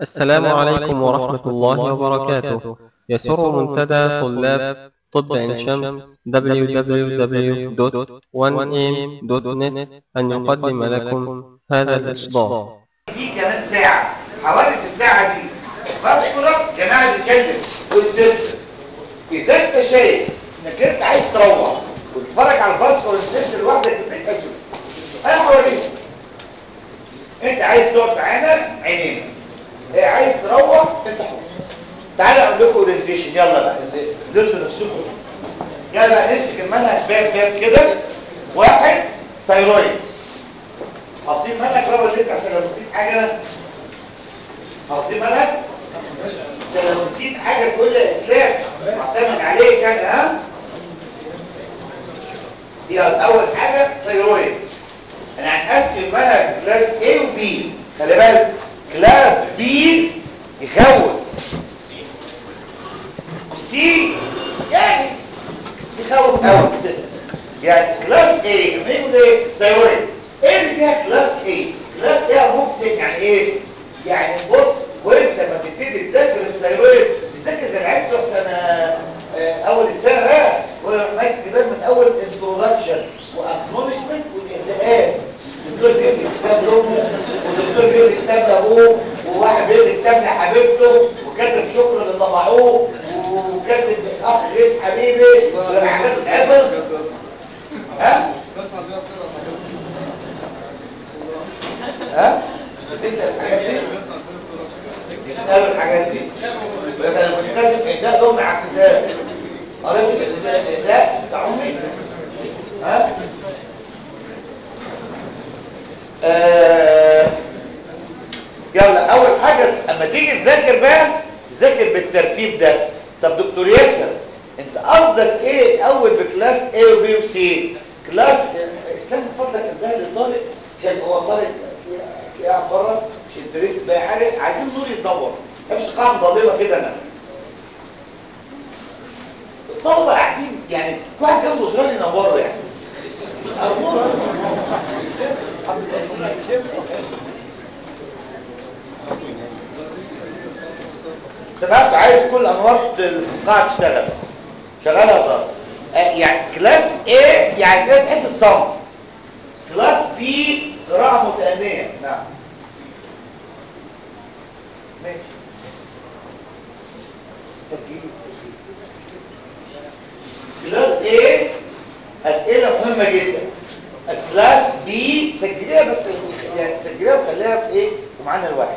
السلام عليكم ورحمة الله وبركاته يسر منتدى طلاب طب عين شمس www.1am.net أن يقدم لكم هذا الإصدار دي كمان ساعة حوالي في الساعة دي فاسكولار جماعة بتتكلم والسيستم إذا أنت شايف إنك أنت عايز تروح وتتفرج على الفاسكولار والسيستم لوحدك في البيت أجل أنا حواليك أنت عايز تقعد معانا عينينا إيه عايز تروح أنت حر تعالى أقول لكم أورينتيشن يلا بقى اللي دلتوا نفسكم يلا بقى نمسك المنهج باب باب كده واحد ثايرويد حافظين منهج بقى ولا لسه عشان لو نسيت حاجه حافظين منهج عشان لو نسيت حاجه كل اسلام معتمد عليه كان ها يلا اول حاجه ثيرويد انا هنقسم المنهج كلاس A و B خلي بالك كلاس B يخوف سي يعني يخوف قوي يعني كلاس A لما يقول ايه الثيرويد ايه اللي فيها كلاس A كلاس A ممكن يعني ايه يعني بص وانت لما بتبتدي تذاكر الثيرويد تذاكر زي العيال بتوع سنه آه، اول السنه بقى ماسك ده من اول انترودكشن واكنولجمنت والانتهاء الدكتور بيدي كتاب لامه والدكتور بيدي كتاب لابوه وواحد بيدي كتاب لحبيبته وكاتب شكر اللي طبعوه وكاتب اخ ليس حبيبي والحاجات الحفظ ها ها بتسال الحاجات دي بيسالوا الحاجات دي يبقى انا بتكلم اهداء دول مع الكتاب قريت الاهداء الاهداء بتاع امي ها آه يلا اول حاجه س- اما تيجي تذاكر بقى تذاكر بالترتيب ده طب دكتور ياسر انت قصدك ايه اول بكلاس A و B و C كلاس اسلام من فضلك انتهى للطالب عشان هو طالب في في قاعد بره مش انترست باي حاجه عايزين نور يتدور مش قاعه مضلمه كده انا الطلبه قاعدين يعني كل واحد جنبه زرار ينوره يعني أرجوك. سمعت عايز كل انوار في القاعه تشتغل شغاله ضرب يعني كلاس A يعني اسئله تحفظ الصم كلاس B قراءه متأنية نعم ماشي سجلي سجلي كلاس A اسئله مهمه جدا كلاس B سجليها بس يعني سجليها وخليها في ايه ومعانا الواحد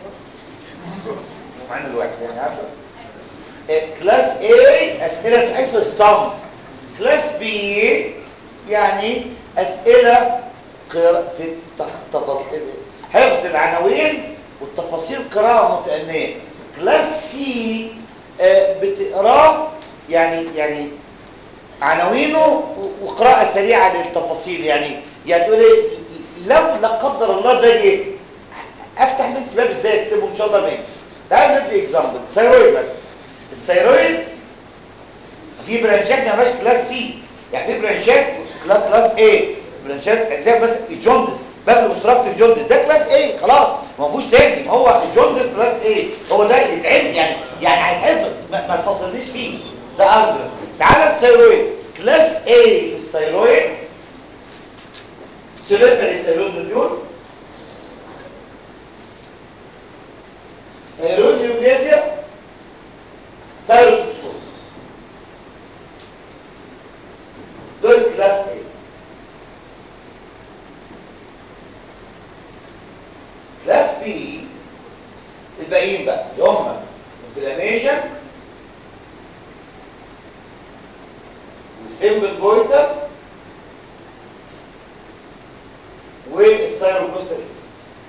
ومعانا الواحد يعني عارفه كلاس A أسئلة حفظ الصم كلاس B يعني أسئلة قراءة تفاصيل حفظ العناوين والتفاصيل قراءة متأنية كلاس C آه، بتقراه يعني يعني عناوينه وقراءة سريعة للتفاصيل يعني يعني تقول ايه لو لا قدر الله ده ايه افتح بس باب ازاي اكتبه ان شاء الله مين تعالوا ندي اكزامبل ثيرويد مثلا الثيرويد في برانشات ما فيهاش كلاس سي يعني في برانشات كلاس كلاس اي برانشات زي بس الجوندس باب الاوبستراكتيف جوندس ده كلاس اي خلاص ما فيهوش تاني ما هو الجوندس كلاس اي هو ده يتعمل يعني يعني هيتحفظ ما, ما تفصلنيش فيه ده ازرق تعالى الثيرويد كلاس اي في الثيرويد سيريبري ثيرويد نوديول ثيرويد نيوبلازيا ثيروتوكسوس دول كلاس A كلاس B الباقيين بقى اللي هم انفلاميشن وسيمبل بويتر والثيروبروستال سيستم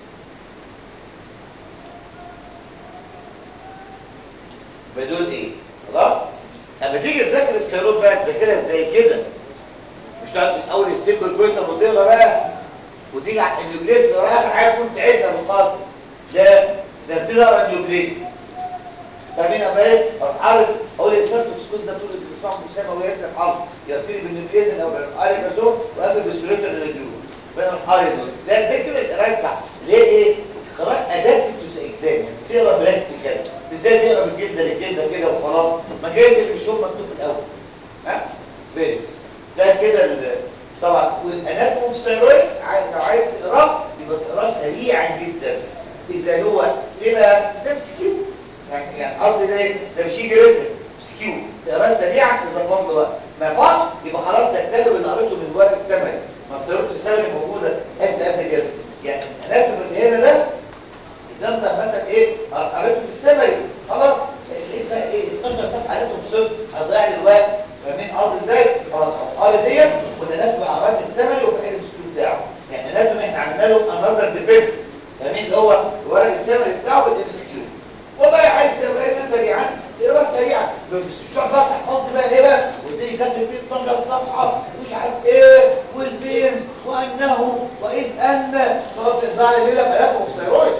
بدول ايه خلاص اما تيجي تذاكر السيروت بقى تذاكرها زي كده مش تقعد من اول السيمبل بوينتر وتقرا بقى وتيجي على النيوكليس تقرا اخر حاجه كنت عدنا من القاصر لا ده ابتدي اقرا النيوكليس فاهمين يا باشا اروح حارس اقول السيرتوكسكوز ده طول اللي بيسمعه مسامى وياسر حافظ يبتدي بالنيوكليس الاول اريكازون واخر بالسوليتر الريديو بين الحارس دول ده الفكره القرايه الصح ليه ايه؟ قراءه اداه في الاكزام يعني تقرا براكتيكال ازاي تقرا من الجلده للجلده كده وخلاص ما جايز اللي مش هو مكتوب في الاول ها فين ده كده ال- طبعا والاناتوم الثيرويد عايز لو عايز تقراه يبقى تقراه سريعا جدا اذا هو ليه بقى ده مسكيو يعني يعني قصدي ده إيه؟ ده مش يجي رتم مسكيو تقراه سريعا اذا فضل وقت ما فاضش يبقى خلاص تكتب اللي قريته من ورق السمري ما الثيرويد السمري موجوده حته قد كده يعني الاناتوم اللي هنا ده اذا انت مثلا ايه قريته في السمري خلاص لقيت بقى ايه 12 صفحه قريته بصوت هتضيع لي الوقت فاهمين قصدي ازاي خلاص قاري ديت والناس بقى قريت السمري وبقى الاسلوب بتاعه يعني لازم احنا عملنا له انذر ديفنس فاهمين اللي هو الورق السمري بتاعه بالام اس كيو والله عايز تقرا ايه سريعا تقرا سريعا بس مش هتقعد بقى تحفظ بقى ايه بقى وتيجي كاتب فيه 12 صفحه مش عارف ايه والفين وانه واذ ان تقعد تطلع لي ليله فلاك وستيرويد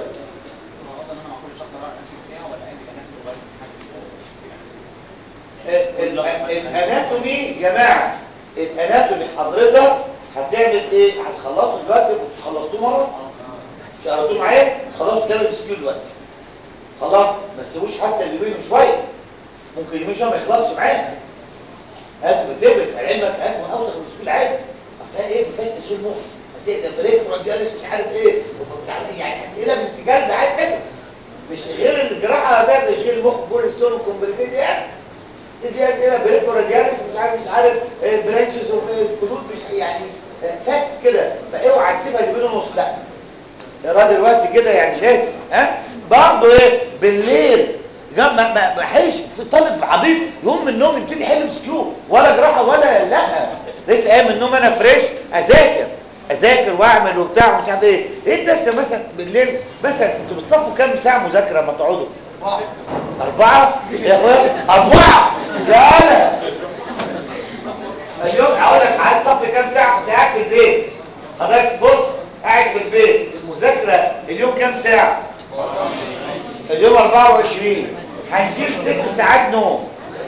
ال- ال- الاناتومي يا جماعه الاناتومي حضرتك هتعمل ايه هتخلصوا دلوقتي مش خلصتوه مره مش قريتوه معايا خلاص تعمل سكيل دلوقتي خلاص ما تسيبوش حتى اليومين وشويه ممكن يومين شويه ما يخلصش معاك هات بتبت علمك هات من اوسط من السكول عادي اصل هي ايه ما فيهاش تسويل مخ بس هي تمرين رادياليس مش عارف ايه يعني اسئله من اتجاه ده عايز كده مش غير الجراحه بقى مش غير المخ بولستون وكومبليكيت يعني دي اسئله بريك ورادياليس مش عارف مش عارف برانشز والكلود مش يعني فاكتس كده فاوعى تسيبها اليومين ونص لا اقرا دلوقتي كده يعني لازم ها برضه ايه بالليل جنب ما ما ما حيش في طالب عبيط يقوم من النوم يبتدي يحل مسكيو ولا جراحه ولا لا لسه قايم من النوم انا فريش اذاكر اذاكر واعمل وبتاع ومش عارف ايه ايه لسه مثلا بالليل مثلا انتوا بتصفوا كام ساعه مذاكره لما تقعدوا أربعة يا أخويا أربعة لا لا اليوم هقول لك قعدت صف كام ساعة كنت قاعد في البيت حضرتك بص قاعد في البيت المذاكرة اليوم كام ساعة؟ اليوم 24 هنشيل ست ساعات نوم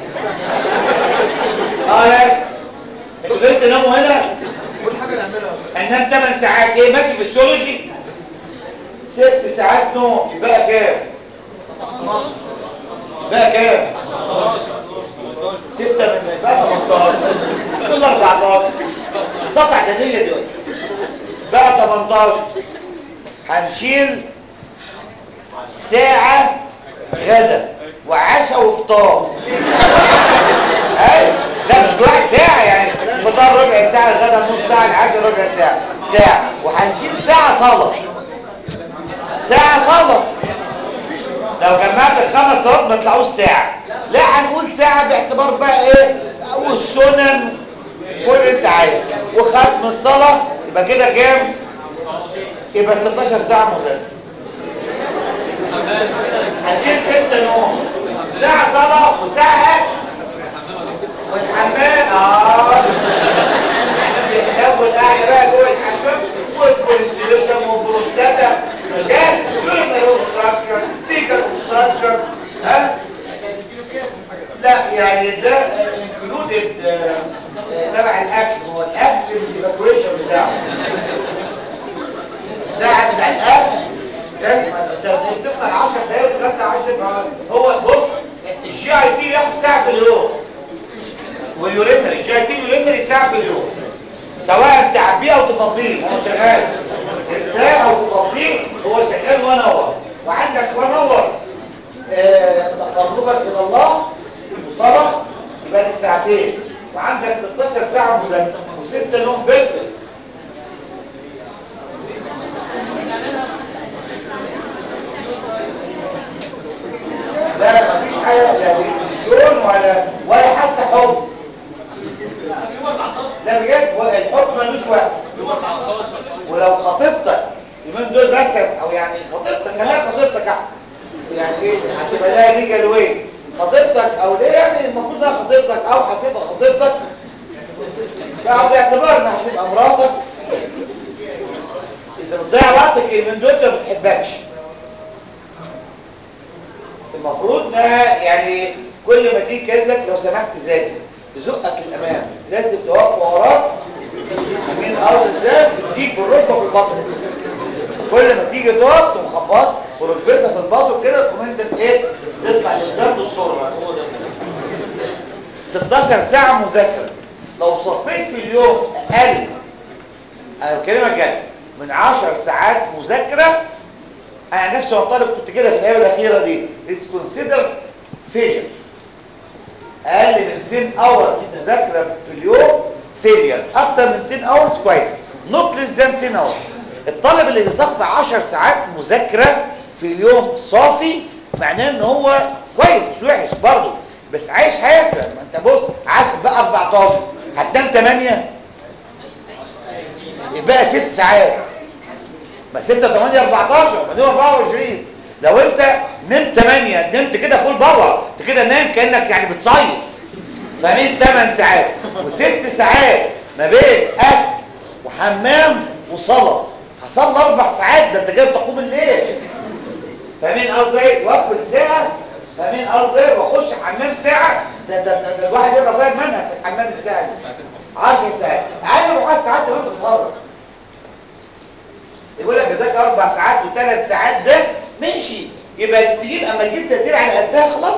اه يس انتوا جايين تناموا هنا؟ كل حاجه نعملها هننام 8 ساعات ايه ماشي فيسيولوجي؟ ست ساعات نوم يبقى كام؟ بقى كام؟ ستة من بقى 18 دول 14 صفحة عددية دول بقى 18 هنشيل ساعة غدا وعشاء وفطار اي لا مش كل واحد ساعة يعني فطار ربع ساعة غدا نص ساعة العشاء ربع ساعة ساعة وهنشيل ساعة صلاة ساعة صلاة لو جمعت الخمس صلوات ما يطلعوش ساعة لا هنقول ساعة باعتبار بقى ايه والسنن كل اللي انت عايزه وختم الصلاة يبقى كده كام يبقى 16 ساعة مذاكرة هتشيل ستة نوم ساعة صلاة وساعة أكل والحمام اه اول قاعده بقى جوه الحمام والكونستيليشن والبروستاتا مشاكل يورينال اوبستراكشن فيكال اوبستراكشن ها لا يعني ده انكلودد تبع الاكل هو الاكل الايفاكويشن بتاعه الساعه بتاع الاكل لازم تفطر 10 دقايق وتغدى 10 دقايق هو بص الجي اي تي بياخد ساعه في اليوم واليورينري الجي اي تي واليورينري ساعه في اليوم سواء تعبيه او تفضيه هو شغال ده او تفضيه هو شغال وان اور وعندك وان اور تقربك الى الله وصلاه يبقى لك ساعتين وعندك 16 ساعه مذاكره وسته نوم بيرفكت لا مفيش حاجه لا تلفزيون ولا ولا حتى حب لا بجد هو الحب ملوش وقت ولو خطيبتك اليومين دول بس او يعني خطيبتك خليها خطيبتك احسن يعني ايه هتبقى لها ليجال وين خطيبتك او ليه يعني المفروض انها خطيبتك او هتبقى خطيبتك او باعتبار انها هتبقى مراتك اذا بتضيع وقتك اليومين دول انت ما بتحبكش المفروض انها يعني كل ما تيجي كلمك لو سمحت ذاكر تزقك للامام لازم توقف وراك من ارض الذات تديك بالركبه في البطن كل ما تيجي تقف تقوم خبط وركبتها في البطن كده تقوم ايه نطلع لقدام بالصوره هو ده 16 ساعه مذاكره لو صفيت في اليوم اقل انا بكلمك جد من 10 ساعات مذاكره انا نفسي وانا طالب كنت كده في الايام الاخيره دي is considered failure اقل من 10 hours مذاكره في اليوم failure اكتر من 10 hours كويس not less than 10 hours الطالب اللي بيصفي 10 ساعات مذاكره في اليوم صافي معناه ان هو كويس مش وحش برضه بس عايش حياته ما انت بص عايز بقى 14 هتنام 8 يبقى 6 ساعات ما 6 8 14 ما 24 لو انت نمت 8 نمت كده فول باور انت كده نايم كانك يعني بتصيف فاهمين 8 ساعات وست ساعات ما بين اكل وحمام وصلاه هصلي اربع ساعات ده انت جاي تقوم الليل فاهمين قصدي ايه واكل ساعه فاهمين قصدي ايه واخش حمام ساعه ده ده ده, ده الواحد يقرا فيها المنهج في الحمام الساعه دي 10 ساعات اقل من 10 ساعات كمان بتتفرج يقول لك اذاكر اربع ساعات وثلاث ساعات ده ماشي يبقى تجيب اما تجيب تقدير على قدها خلاص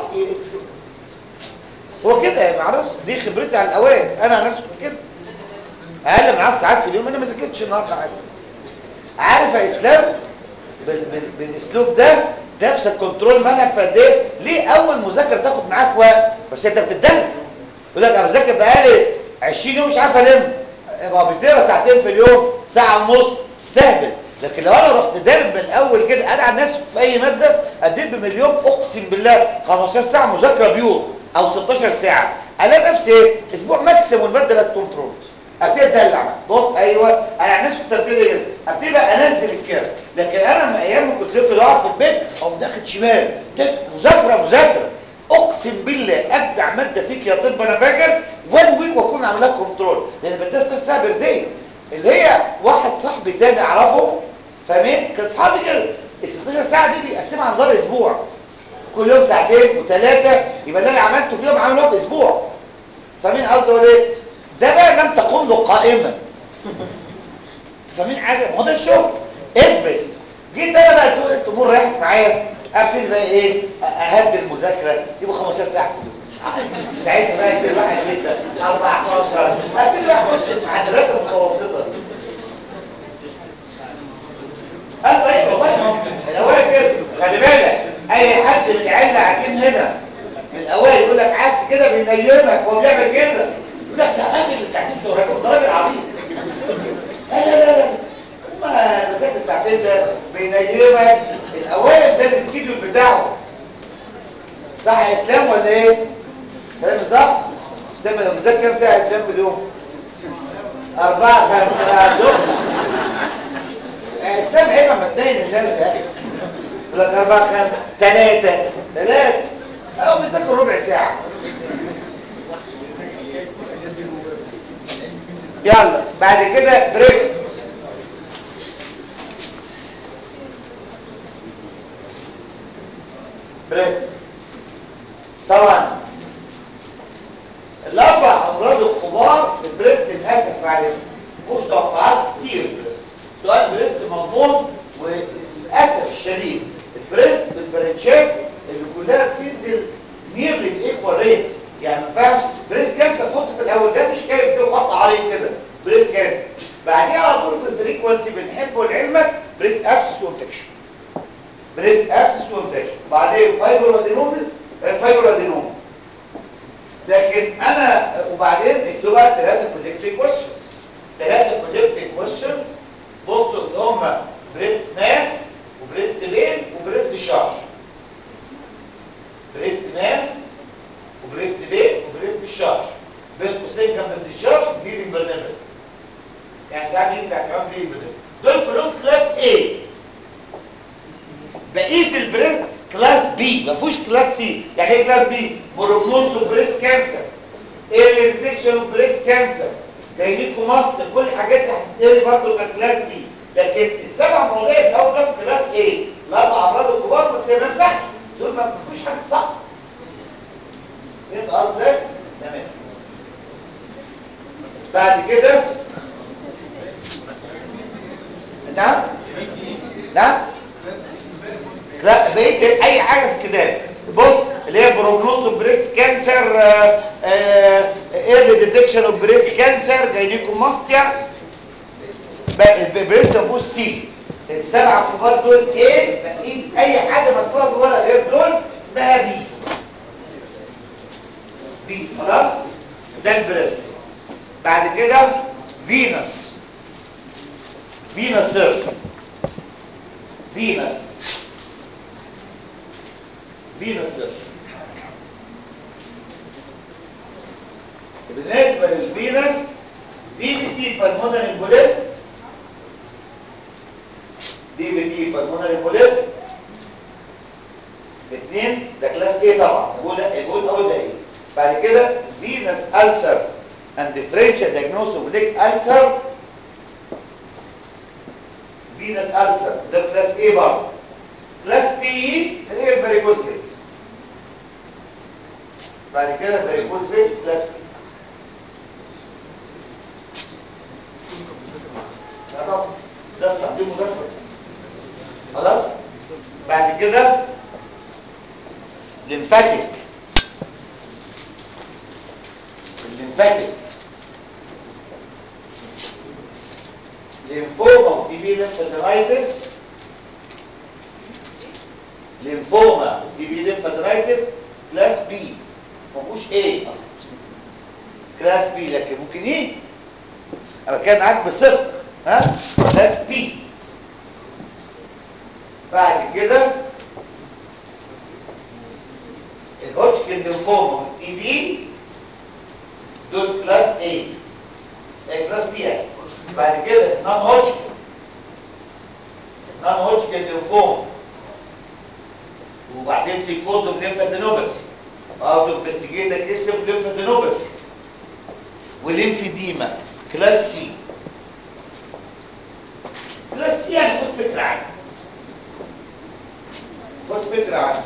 هو كده ما اعرفش دي خبرتي على الاوائل انا على نفسي كنت كده اقل من 10 ساعات في اليوم انا ما ذاكرتش النهارده عادي عارف يا اسلام بال بال بالاسلوب ده نفس الكنترول منهج في قد ايه ليه اول مذاكره تاخد معاك وقت بس انت بتدلع يقول لك انا بذاكر بقالي 20 يوم مش عارف الم يبقى بتقرا ساعتين في اليوم ساعه ونص تستهبل لكن لو انا رحت دارب من الاول كده انا عن نفسي في اي ماده اديت بمليون اقسم بالله 15 ساعه مذاكره بيور او 16 ساعه الاقي نفسي ايه اسبوع ماكسيموم الماده بقت كنترول ابتدي ادلع بص ايوه انا عن نفسي كنت ابتدي كده ابتدي بقى انزل الكيرف لكن انا من ايام ما كنت كده اقعد في البيت او داخل شمال مذاكره مذاكره اقسم بالله ابدع ماده فيك يا طب انا فاكر وان ويك واكون عاملها كنترول لان بدرس الساعه برديه اللي هي واحد صاحبي تاني اعرفه فاهمين كان صحابي كده ال 16 ساعه دي بيقسمها على مدار اسبوع كل يوم ساعتين وثلاثه يبقى اللي انا عملته فيهم عملوه في اسبوع فاهمين قصدي اقول ايه ده بقى لم تقم له قائمه فاهمين حاجه ما هو ده الشغل البس جيت انا بقى تقول الامور راحت معايا ابتدي بقى ايه اهدي المذاكره يبقى 15 ساعه في اليوم ساعتها بقى يبقى الواحد جدا 14 ابتدي بقى اخش المعدلات المتوسطه اصلا ايه والله الاوائل كده خلي بالك اي حد من العيال اللي قاعدين هنا من الاوائل يقول لك عكس كده بينيمك هو بيعمل كده يقول لك يا راجل انت قاعدين في وراك انت راجل عبيط لا لا لا لا ما بذاكر ساعتين ده بينيمك الاوائل ده السكيدول بتاعه صح يا اسلام ولا ايه؟ كلام صح؟ اسلام لو بتذاكر كام ساعه يا اسلام في اليوم؟ أربعة خمسة دول اسلام عيبة ما تنين الناس يا اخي يقول لك أربعة خمسة ثلاثة ثلاثة أو بيذاكر ربع ساعة يلا بعد كده بريست بريست طبعا الاربع امراض الكبار في البريست للاسف معلش مش توقعات كتير البريست سؤال بريست مضمون وللاسف الشديد البريست بالبرنشات اللي كلها بتنزل نير للايكوال ريت يعني ما ينفعش بريست كانسر تحط في الاول ده مش كارف فيه خط عريض كده بريست كانسر بعديها على طول في الفريكونسي بنحبه لعلمك بريست ابسس وانفكشن بريست ابسس وانفكشن بعدين فايبرودينوزس فايبرودينوم لكن انا وبعدين اكتبوا بقى ثلاثه كوليكتيف كويشنز ثلاثه كوليكتيف كويشنز بصوا اللي هم بريست ماس وبريست بين وبريست شارج بريست ماس وبريست بين وبريست شارج بين قوسين جنب الديشارج دي برنامج يعني ساعات دي بتاعت العام دي برنامج دول كلهم كلاس A بقيه البريست كلاس بي ما فيهوش كلاس سي يعني ايه كلاس بي بروجنوز بريست كانسر ايه الانفكشن بريست كانسر جايبينكم مصر كل الحاجات دي هتتقري برضه ككلاس بي لكن السبع مواضيع الاول دول كلاس ايه الاربع امراض الكبار ما ينفعش دول ما فيهوش حاجه صح فهمت قصدي تمام بعد كده نعم نعم لا بقيت اي حاجه في الكتاب بص اللي هي بروجنوز بريست كانسر ايرلي ديتكشن اوف بريست كانسر جاينيكوماستيا بريست اوف سي السبعه كبار دول ايه بقيت اي حاجه مكتوبه جوه غير دول اسمها بي بي خلاص ده البريست بعد كده فينس فينس سيرش فينس فينس سيرش بالنسبه للفينس دي بتي بالمونري بوليت دي بتي بالمونري بوليت اثنين ده كلاس ايه طبعا بقول بقول اول ده ايه بعد كده فينس ألسر and differential diagnosis of leg ulcer فينس ألسر ده كلاس ايه برضه كلاس بي اللي هي الفاريكوز فيز بعد كده الفاريكوز فيز كلاس بي لا طبعا ده صح دي مذاكره خلاص بعد كده ليمفاتيك الليمفاتيك ليمفوما تي بي ليمفادرايتس ليمفوما تي بي ليمفادرايتس كلاس بي ما فيهوش ايه اصلا كلاس بي لكن ممكن ايه انا بتكلم معاك بصدق ها كلاس بي بعد كده الهوتشكن ليمفوما والتي بي دول كلاس A كلاس بي اس بعد كده نون هوتشكن نون هوتشكن ليمفوما وبعدين في كوز اوف ليمفادينوباثي اوت اوف انفستيجيت كيس اوف ليمفادينوباثي والليمفيديما كلاس سي كلاس سي يعني خد فكره عنه خد فكره عنه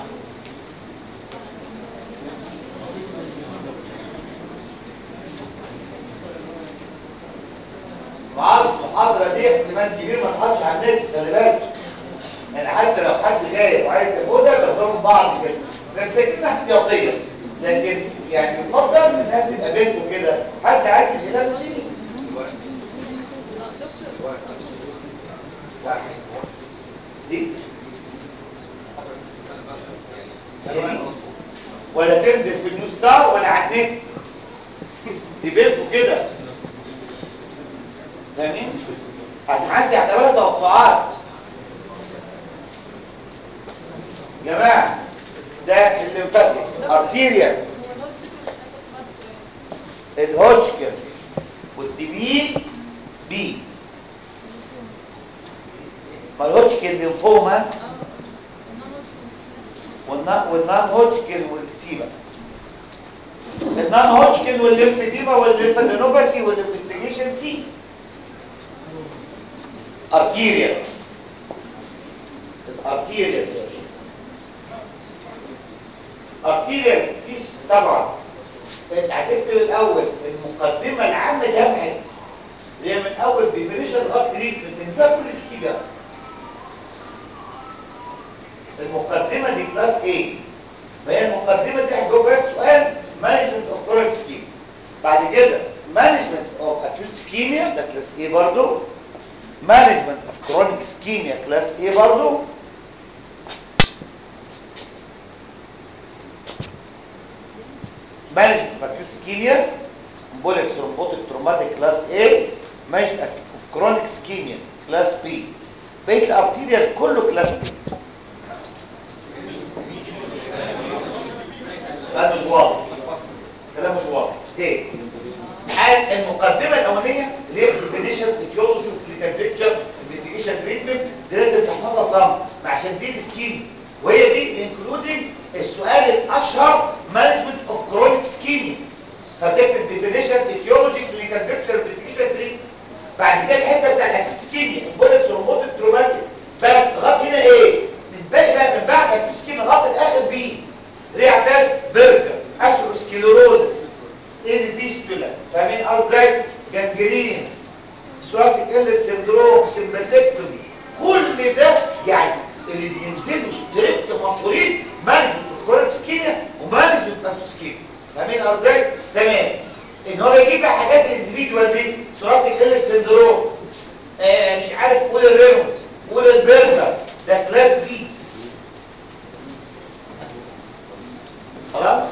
معارض المحاضرة دي احتمال كبير ما تحطش على النت خلي بالك يعني حتى لو حد جاي وعايز ياخدها تاخدهم بعض كده مسكينها احتياطية لكن يعني يفضل انها تبقى بينكم كده حد عايز الكلام دي دي هي دي ولا تنزل في النيوز ستار ولا على النت دي بينكم كده فاهمين؟ عشان عندي اعتبارها توقعات جماعة ده الليمفاتيك ارتيريا الهوتشكن والتي بي بي ما الهوتشكن ليمفوما والنان هوتشكن والسيبا النان هوتشكن والليمفيديما والليمفادينوباثي والانفستيجيشن سي ارتيريا الارتيريا ارتيريا فيش طبعا انت هتكتب الاول المقدمه العامه دي اهم حته اللي هي من اول ديفينيشن لغايه تريتمنت انت كل سكيب المقدمه دي كلاس ايه فهي المقدمه دي هتجاوب بس سؤال مانجمنت اوف كورنت سكيم بعد كده مانجمنت اوف اكيوت سكيميا ده كلاس ايه برضه مانجمنت اوف كرونيك سكيميا كلاس ايه برضه مانجمنت اوف اكيوت سكيميا امبوليك ثرومبوتيك تروماتيك كلاس A مانجمنت اوف كرونيك سكيميا كلاس B بقيه الارتيريال كله كلاس B هذا مش واضح كلام مش واضح تاني المقدمه الاولانيه اللي هي ديفينيشن ايتيولوجي كلينيكال بيكتشر انفستيجيشن تريتمنت دي لازم تحفظها صم عشان دي السكيم وهي دي انكلودنج السؤال الاشهر مانجمنت اوف كرونيك سكيميا فتكتب ديفينيشن ايتيولوجي كلينيكال بيكتشر انفستيجيشن تريتمنت بعد كده الحته بتاع الاكيوت سكيميا امبوليك ثرومبوتيك تروماتيك بس لغايه هنا ايه من باقي بقى من بعد الاكيوت سكيميا لغايه الاخر بي اللي هي بتاعت برجر اسكلوروزس ايه فيستولا فاهمين قصدي جنجرين ثوراسيك ايلت سندروم سمباسيكتومي كل ده يعني اللي بينزلوا ستريب اسكيميا ومانجمنت اوف اسكيميا فاهمين قصدي تمام ان هو بيجيب بقى حاجات الانديفيدوال دي ثوراسيك هيل سندروم آه مش عارف قول الرينولدز قول البرجر ده كلاس بي خلاص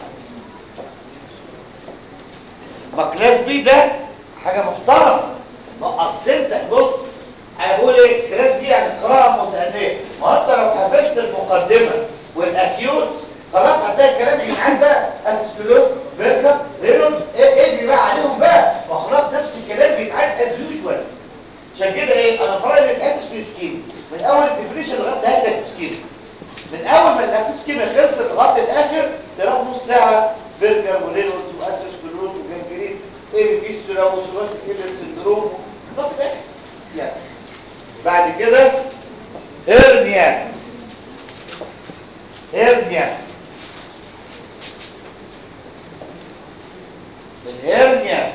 ما كلاس بي ده حاجه محترمه ما اصل انت بص انا بقول ايه كلاس بي يعني قراءه متأنية ما انت لو حفظت المقدمه والاكيوت خلاص هتلاقي الكلام اللي معاك بقى اسسكلوز بيركر رينولدز ايه ايه بقى عليهم بقى ما خلاص نفس الكلام بيتعاد از يوجوال عشان كده ايه انا قرار اللي اتحدث في سكيم من اول الديفينيشن لغايه نهايه السكيم من اول ما الاكيوت سكيم خلصت لغايه الاخر تروح نص ساعه برجر ورينولدز واسسكلوز وجنجرين ايه فيستولا وثلاثي كيلر سندروم ده في الاخر يعني بعد كده هرنيا هرنيا الهرنيا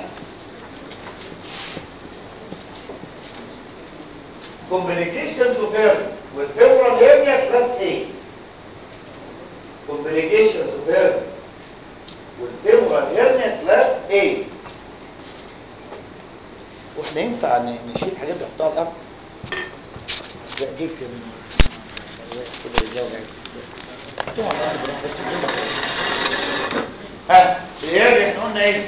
complications of hernia والفيبرال هرنيا كلاس A complications of hernia والفيبرال هرنيا كلاس A واحنا ينفع نشيل الحاجات دي نحطها على الارض لا جيب كده كده الجو جاي حطوها على الارض بروح بس ها الهرنيا احنا قلنا ايه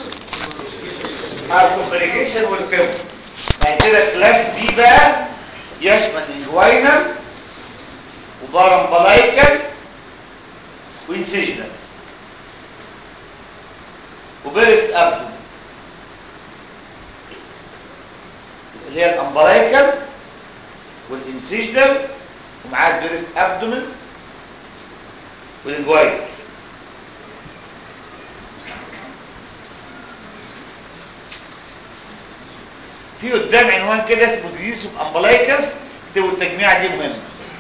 الكومبليكيشن والفيبرال بعد كده كلاس بي بقى يشمل انجوينال وبارامبلايكال وانسيجنال وبيرست ابدوم اللي هي الامبلايكال والانسيجنال ومعاها البيرست ابدومن والانجوينال في قدام عنوان كده اسمه ديزيز اوف امبلايكس اكتبوا التجميعه دي مهمه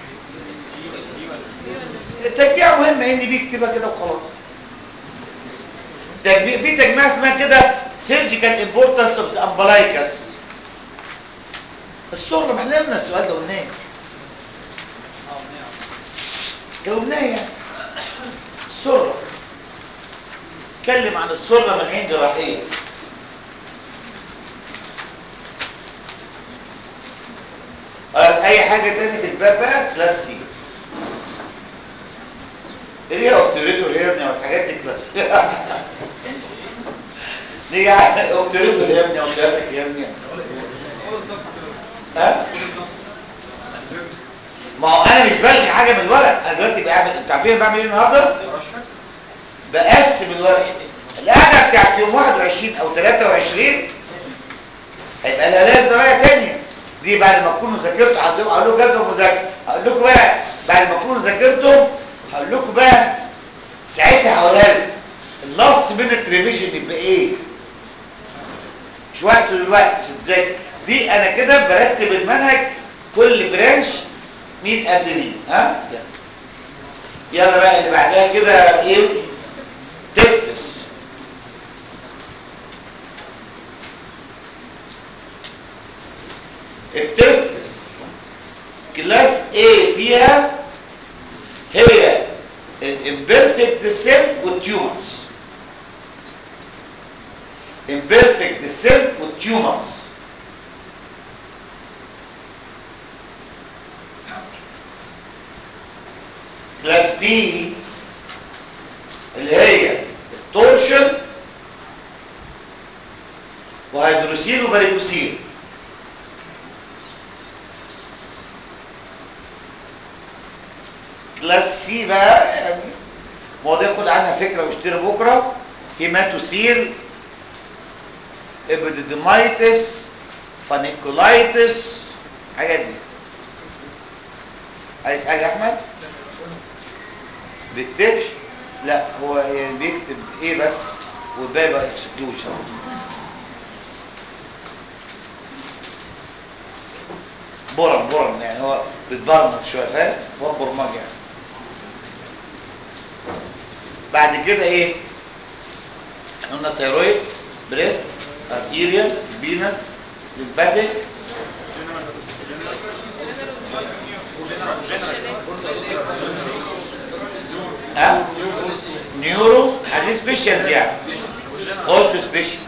التجميعه مهمه ان بي اكتبها كده وخلاص تجميع في تجميعه اسمها كده سيرجيكال امبورتانس اوف امبلايكس الصوره ما احنا قلنا السؤال ده قلناه جاوبناه يعني السره اتكلم عن السره من عين جراحيه خلاص اي حاجه تاني في الباب بقى كلاس سي ايه يا اوبتريتور هيرنيا والحاجات دي كلاس دي يعني اوبتريتور هيرنيا وشاتك هيرنيا ها ما هو انا مش بلغي حاجه من الورق انا دلوقتي بعمل انتوا عارفين بعمل ايه النهارده بقسم الورق القعده بتاعت يوم 21 او 23 هيبقى لها لازمه بقى تانيه دي بعد ما تكونوا ذاكرتوا هقول لكم جدول مذاكره هقول لكم بقى بعد ما تكونوا ذاكرتم هقول لكم بقى ساعتها هقولها لكم اللاست مينت ريفيجن يبقى ايه مش وقت دلوقتي تذاكر دي انا كده برتب المنهج كل برانش مين قبل مين ها يلا يلا بقى اللي بعدها كده ايه تستس التستس كلاس A فيها هي الامبرفكت ديسنت والتيومرز امبرفكت ديسنت والتيومرز كلاس B اللي هي التورشن وهيدروسيل وفاريكوسيل كلاس سي بقى يعني مواضيع خد عنها فكره واشتري بكره هيماتوسيل ابيديديمايتس فانيكولايتس حاجات دي عايز حاجه يا احمد بيكتبش لا هو يعني بيكتب ايه بس والباقي بقى اكسكلوجن برم برم يعني هو بيتبرمج شويه فاهم هو برمجه يعني بعد كده ايه احنا قلنا ثيرويد بريست ارتيريال فينس ليمفاتيك ها نيورو عايزين سبيشالز يعني اوسو سبيشال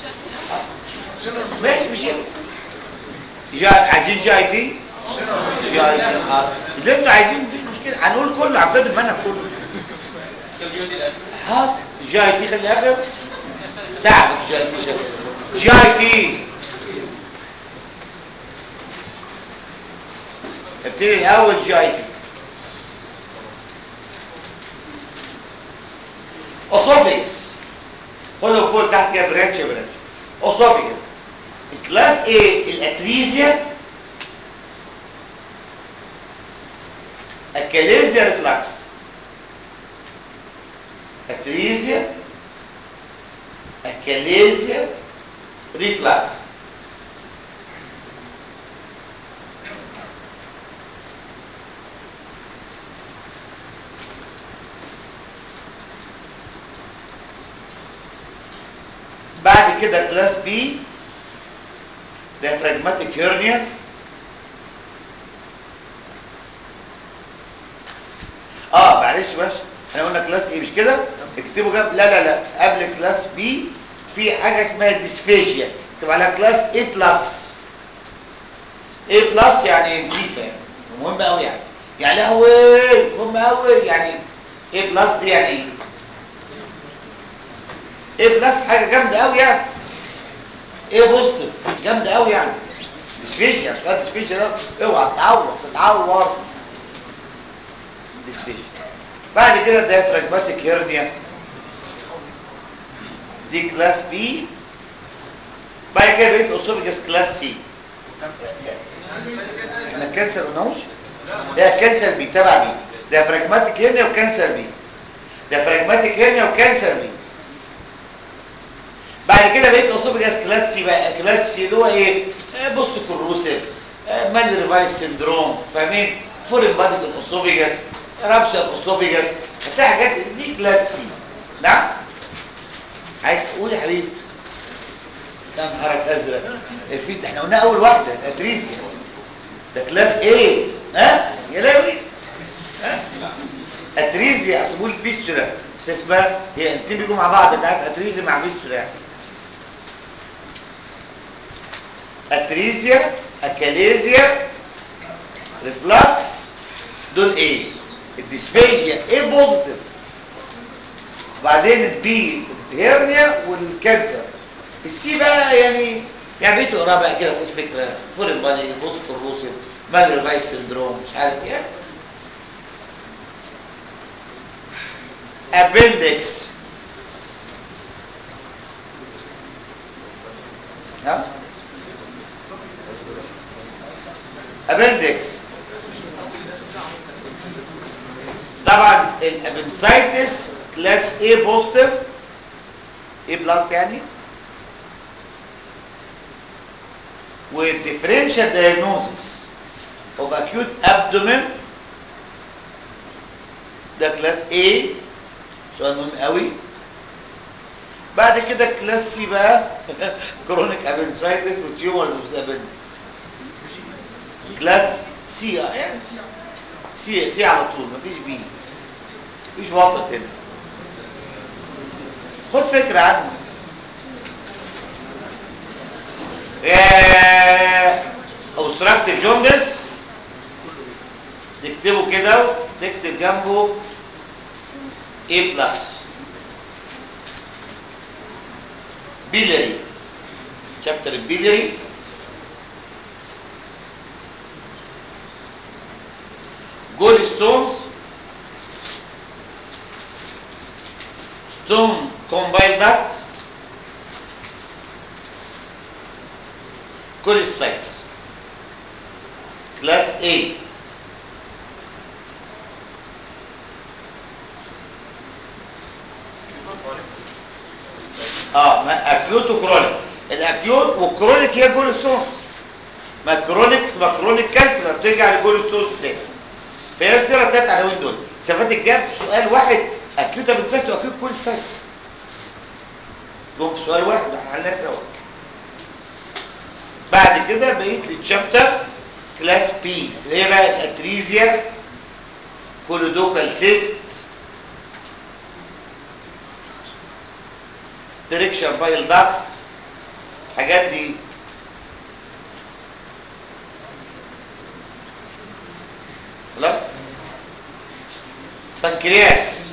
ماشي مش هيك. جا عايزين جي اي تي جي اي تي اه اللي انتوا عايزين مفيش مشكله هنقول كله عارفين المنهج كله ها جي اي تي خلي الاخر تعبك جي اي تي شكل. جي اي تي ابتدي الاول جي اي تي اسوفيجس خدهم فوق تحت كده برانش برانش اسوفيجس الكلاس ايه الاتريزيا الكاليزيا ريفلاكس اتريزيا الكاليزيا ريفلاكس بعد كده كلاس بي diaphragmatic hernias اه معلش بس احنا قلنا كلاس ايه مش كده اكتبوا جنب لا لا لا قبل كلاس بي في حاجه اسمها ديسفيجيا اكتب عليها كلاس اي بلس اي بلس يعني نظيفه يعني مهم قوي يعني يعني لهوي مهم قوي يعني اي بلس دي يعني ايه ايه بلس حاجه جامده قوي يعني ايه بوزيتيف جامده قوي يعني ديسفيجيا سؤال ديسفيجيا ده اوعى تتعور تتعور ديسفيجيا بعد كده ديافراجماتيك هيرنيا دي كلاس بي بعد كده بقيت اسوفيجاس كلاس سي احنا الكانسر قلناهوش لا الكانسر بي تبع بي ديافراجماتيك هيرنيا وكانسر بي ديافراجماتيك هيرنيا وكانسر بي بعد كده بقيت اسوفيجاس كلاس سي بقى كلاس سي اللي هو ايه آه بوست كوروسيف آه مال ريفايس سندروم فاهمين فورين بادي في الاسوفيجاس رابشر اسوفيجاس هتلاقي حاجات دي كلاس سي نعم عايز تقول يا حبيبي يا نهارك ازرق في احنا قلنا اول واحده الاتريزيا ده كلاس ايه ها يا لهوي ها اتريزيا اصل الفيستولا بس اسمها هي الاثنين بيجوا مع بعض انت عارف اتريزيا مع فيستولا يعني اتريزيا اكاليزيا ريفلكس دول ايه الديسفيجيا ايه بوزيتيف وبعدين البي الهيرنيا والكانسر السي بقى يعني يعني بقيت اقرا بقى كده خد فكره فورين بادي بوست كوروسيف مال ريفايس سندروم مش عارف ايه appendix ها appendix طبعا الابنسايتس كلاس A بوزيتيف A بلس يعني والديفرنشال diagnosis of acute abdomen ده كلاس A سؤال مهم قوي بعد كده كلاس سي بقى كرونيك ابنسايتس وتيومرز ابندكس كلاس سي يعني سي سي على طول مفيش بي مفيش وسط هنا خد فكره عنه اوبستراكتيف جوندس تكتبه كده وتكتب جنبه A plus biliary chapter biliary gallstones stone combile duct cholecystitis class A اه ما اكيوت وكرونيك الاكيوت والكرونيك هي جول ستونز ما كرونيك اسمها كرونيك كالكولا بترجع لجول ستونز تاني فهي السيره التلات عناوين دول ثبات الجاب سؤال واحد اكيوت ابنسايس واكيوت كول سايس جم في سؤال واحد حلناه سوا بعد كده بقيت للشابتر كلاس بي اللي هي بقى الاتريزيا كولودوكال سيست تريكشر بايل داكت الحاجات دي خلاص بنكرياس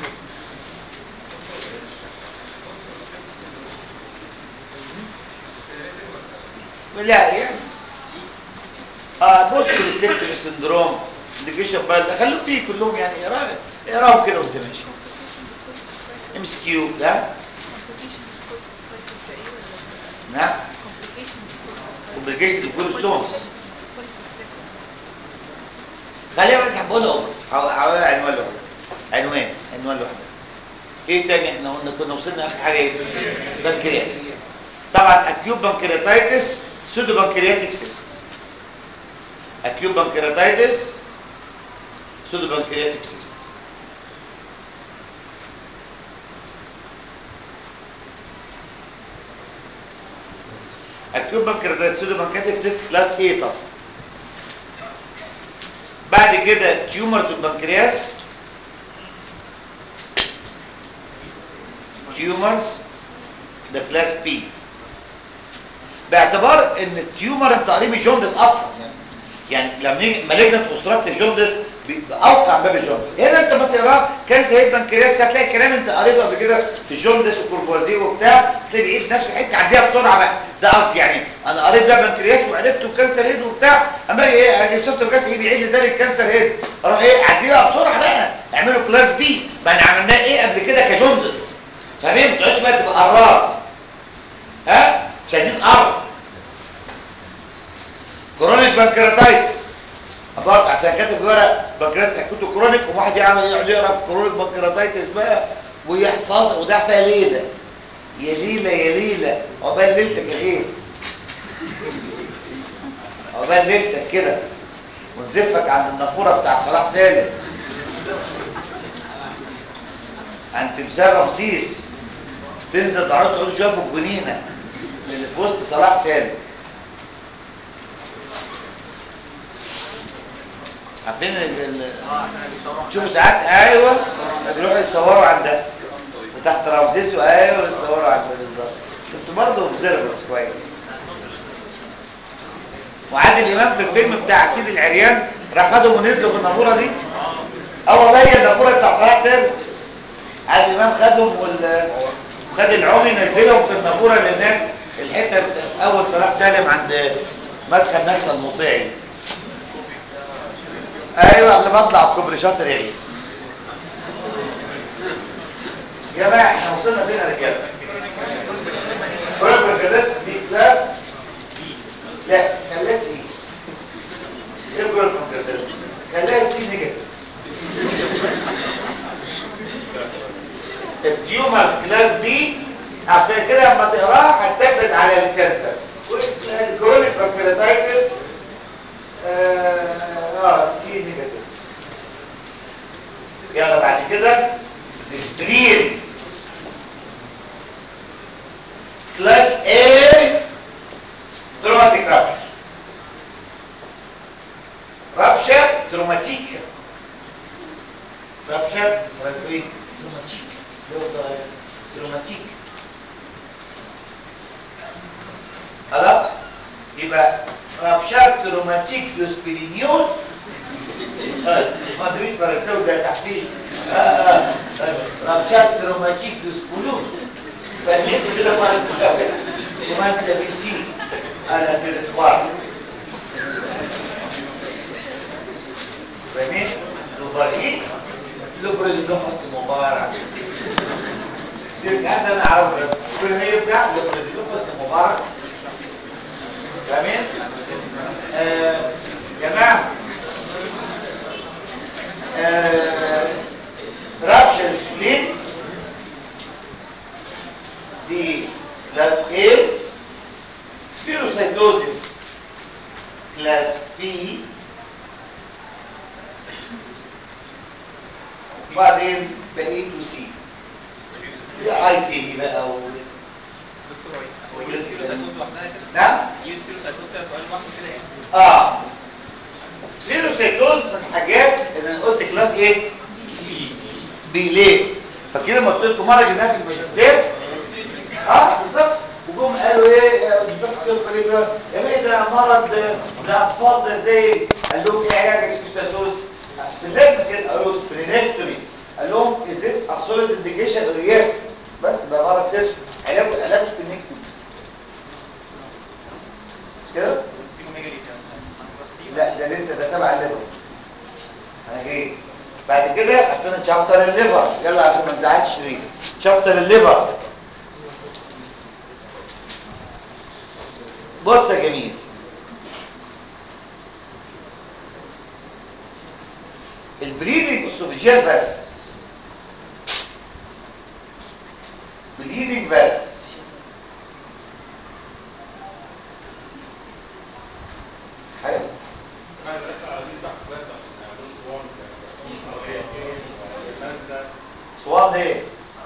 لا يعني اه بص السيكتور سندروم انديكيشن بايل خليهم دي كلهم يعني اقراهم اقراهم كده وانت ماشي ام اس كيو ده نعم كومبليكيشن الكول ستونز خلينا بقى نحبولها حوالي عنوان لوحده عنوان عنوان لوحده ايه تاني احنا قلنا كنا وصلنا اخر حاجه ايه بنكرياس طبعا اكيوب بنكرياتايتس سودو بنكرياتيك سيست اكيوب بنكرياتايتس سودو بنكرياتيك سيست اكيوب بنكرياتايتس سودو بنكرياتيك سيست كلاس A طبعا بعد كده تيومرز البنكرياس تيومرز ده كلاس بي باعتبار ان التيومر انت قريب جوندس اصلا يعني يعني لما نيجي مالجنت اوستراكتيف جوندس اوقع باب الجوندس هنا انت ما تقراه كانسر هيد بنكرياس هتلاقي الكلام انت قريته قبل كده في جوندس وكورفوازيه وبتاع تلاقي بعيد نفس الحته عديها بسرعه بقى ده قصدي يعني انا قريت ده بنكرياس وعرفته كانسر هيد وبتاع اما ايه شفت الجهاز ايه بيعيد لي ده الكانسر هيد اروح ايه عديها بسرعه بقى اعمله كلاس بي ما احنا عملناه ايه قبل كده كجوندس فاهمين ما تقعدش بقى تبقى قرار ها مش عايزين قرب كرونيك بنكرياتايتس برضه عشان كاتب ورق بنكرياتايتس حكيته كرونيك وواحد يعني يقعد يقرا في كرونيك بنكرياتايتس بقى ويحفظ وده فيها ليله يا ليله يا ليله عقبال ليلتك القيس عقبال ليلتك كده ونزفك عند النافوره بتاع صلاح سالم عند تمثال رمسيس تنزل تعرف تقعدوا شويه في الجنينه اللي في وسط صلاح سالم عارفين ال شوفوا ساعات ايوه بيروحوا يصوروا عندها وتحت رمسيس ايوه يصوروا عندها بالظبط كنت برضه اوبزرفرز كويس وعادل امام في الفيلم بتاع سيد العريان راح خدهم ونزلوا في النافوره دي اه والله هي النافوره بتاع صلاح سالم عادل امام خدهم وال وخد العمي نزلهم في النافوره اللي هناك الحته في اول صلاح سالم عند مدخل نخله المطيعي ايوه قبل ما اطلع الكوبري شاطر يا عيسى يا جماعه احنا وصلنا فين يا رجاله كل الجلسات دي كلاس لا خليها سي ايه كل الجلسات خليها سي نيجاتيف التيومر كلاس بي عشان كده لما تقراه هتثبت على الكانسر الكرونيك بانكرياتايتس اه سي نيجاتيف يلا بعد كده سبرين كلاس A تروماتيك رابشر رابشر تروماتيك رابشر فرنسوي تروماتيك تروماتيك خلاص يبقى رابشر تروماتيك دوسبيرينيوز ما ادري فرنساوي ده تحليل رابشر تروماتيك دوسبولون فاهمين كده فرنساوي كمان 17 على تريتوار فاهمين دوباري لبرز قفص مبارك هذا انا اعرف كل ما يبدع لبرز قفص مبارك فاهمين آه جماعه آه رابشر سبلين دي كلاس A سفيروسايتوزيس كلاس B وبعدين بقيته سي اي كي بقى و... دكتور هو يجي السيروسايتوز لوحدها كده نعم يجي السيروسايتوز كده سؤال لوحده كده يعني اه سفيروسايتوز من الحاجات اللي انا قلت كلاس ايه بي ليه فاكرين لما قلت لكم مره جبناها في الماجستير اه بالظبط وجم قالوا ايه آه، الدكتور سيف خليفه يا بيه ده مرض آه، ده اطفال ده زي قال لهم ايه علاج السكستاتوس في اللجنه كده قالوا سبرينكتومي قال لهم از ات اسوليد انديكيشن قالوا يس بس بقى مرض سيرش علاج علاج سبرينكتومي مش كده؟ لا ده لسه ده تبع الليفر انا جاي بعد كده حطينا شابتر الليفر يلا عشان ما نزعلش شريف شابتر الليفر بص يا جميل البليدنج اسوفيجيال فيرسس بليدنج فيرسس حلو سؤال ايه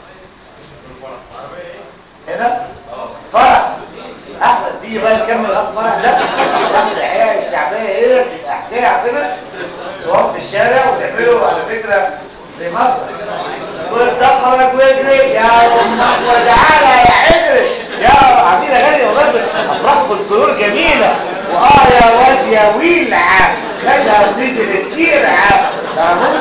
هنا فرح احلى تيجي بقى نكمل غد فرح ده رحت الحياه الشعبيه هنا بتبقى حكايه عندنا سواء في الشارع وتعملوا على فكره زي مصر كنت اخرج واجري يا امك وتعالى يا عجري يا عاملين اغاني والله افراح فولكلور جميله واه يا واد يا ويلعه خدها ونزل التيرعه تعرفوا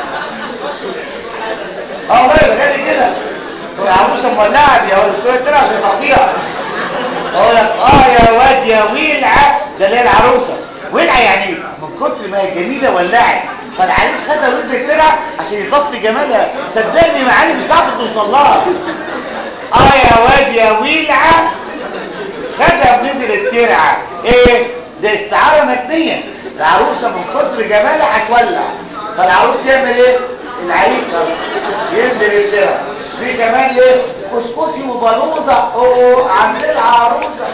اه والله الاغاني كده والعروسه مولعه يا دكتور التاني عشان يطفيها اقول لك اه يا واد يا ويلعه ده اللي هي العروسه ولعه يعني إيه؟ من كتر ما هي جميله ولعت فالعريس خدها ونزل ترعه عشان يطفي جمالها صدقني معاني مش هتعرف توصل لها اه يا واد يا ويلعه خدها ونزل الترعه ايه ده استعاره متنيه العروسه من كتر جمالها هتولع فالعروس يعمل ايه العريس ينزل الترعه في كمان ايه كسكسي وبلوزه اوه عند العروسه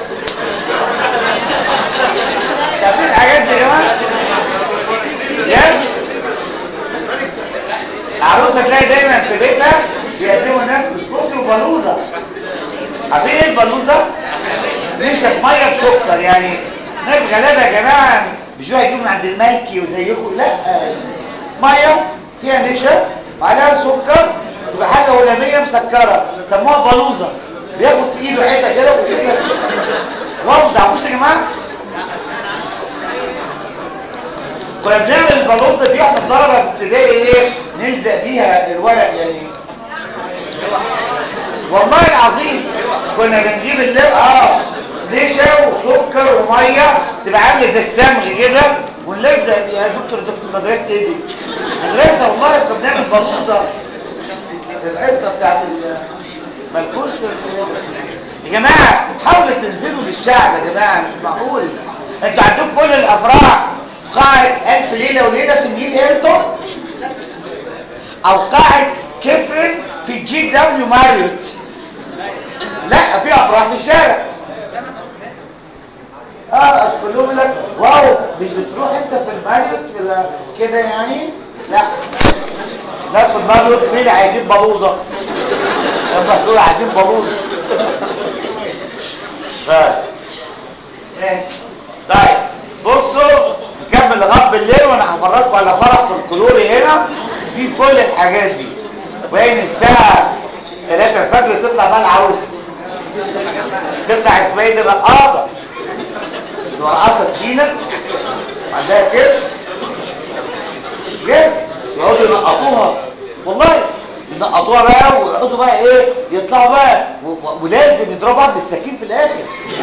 شايفين الحاجات دي يا جماعه بجد العروسه تلاقي دايما في بيتها بيقدموا الناس كسكسي وبلوزه عارفين ايه البلوزه نشف ميه بسكر يعني ناس غلابه يا جماعه مش هيجيبوا من عند الملكي وزيكم لا ميه فيها نشا وعليها سكر تبقى حاجه هلاميه مسكره سموها بلوزه بياخد في ايده حته كده وكده واو ما تعرفوش يا جماعه كنا بنعمل البلوزه دي واحنا في ضربه في ابتدائي ايه نلزق بيها الورق يعني والله العظيم كنا بنجيب اللب اه نشا وسكر وميه تبقى عامله زي السمغ كده ونلزق يا دكتور دكتور مدرسه ايه دي مدرسه والله كنا بنعمل بلوزه في الحصه بتاعت مالكوش في ال- يا جماعه حاولوا تنزلوا للشعب يا جماعه مش معقول انتوا عندكم كل الافراح في قاعه الف ليله وليله في النيل هيلتون او قاعه كفرن في الجي دبليو ماريوت لا في افراح في الشارع اه كلهم يقول لك واو مش بتروح انت في الماريوت في ال- كده يعني لا لا في الماريوت مين عايزين بلوزه لما تقول عايزين بلوزه طيب ماشي طيب بصوا نكمل لغايه بالليل وانا هفرجكم على فرح في الكلوري هنا في كل الحاجات دي وين الساعه 3 الفجر تطلع بقى العروسه تطلع اسمها ايه دي رقاصه رقاصه تخينه عندها كرش جد يقعدوا ينقطوها والله ينقطوها بقى ويقعدوا بقى ايه يطلعوا بقى و- و- ولازم يضربوا بعض بالسكين في الاخر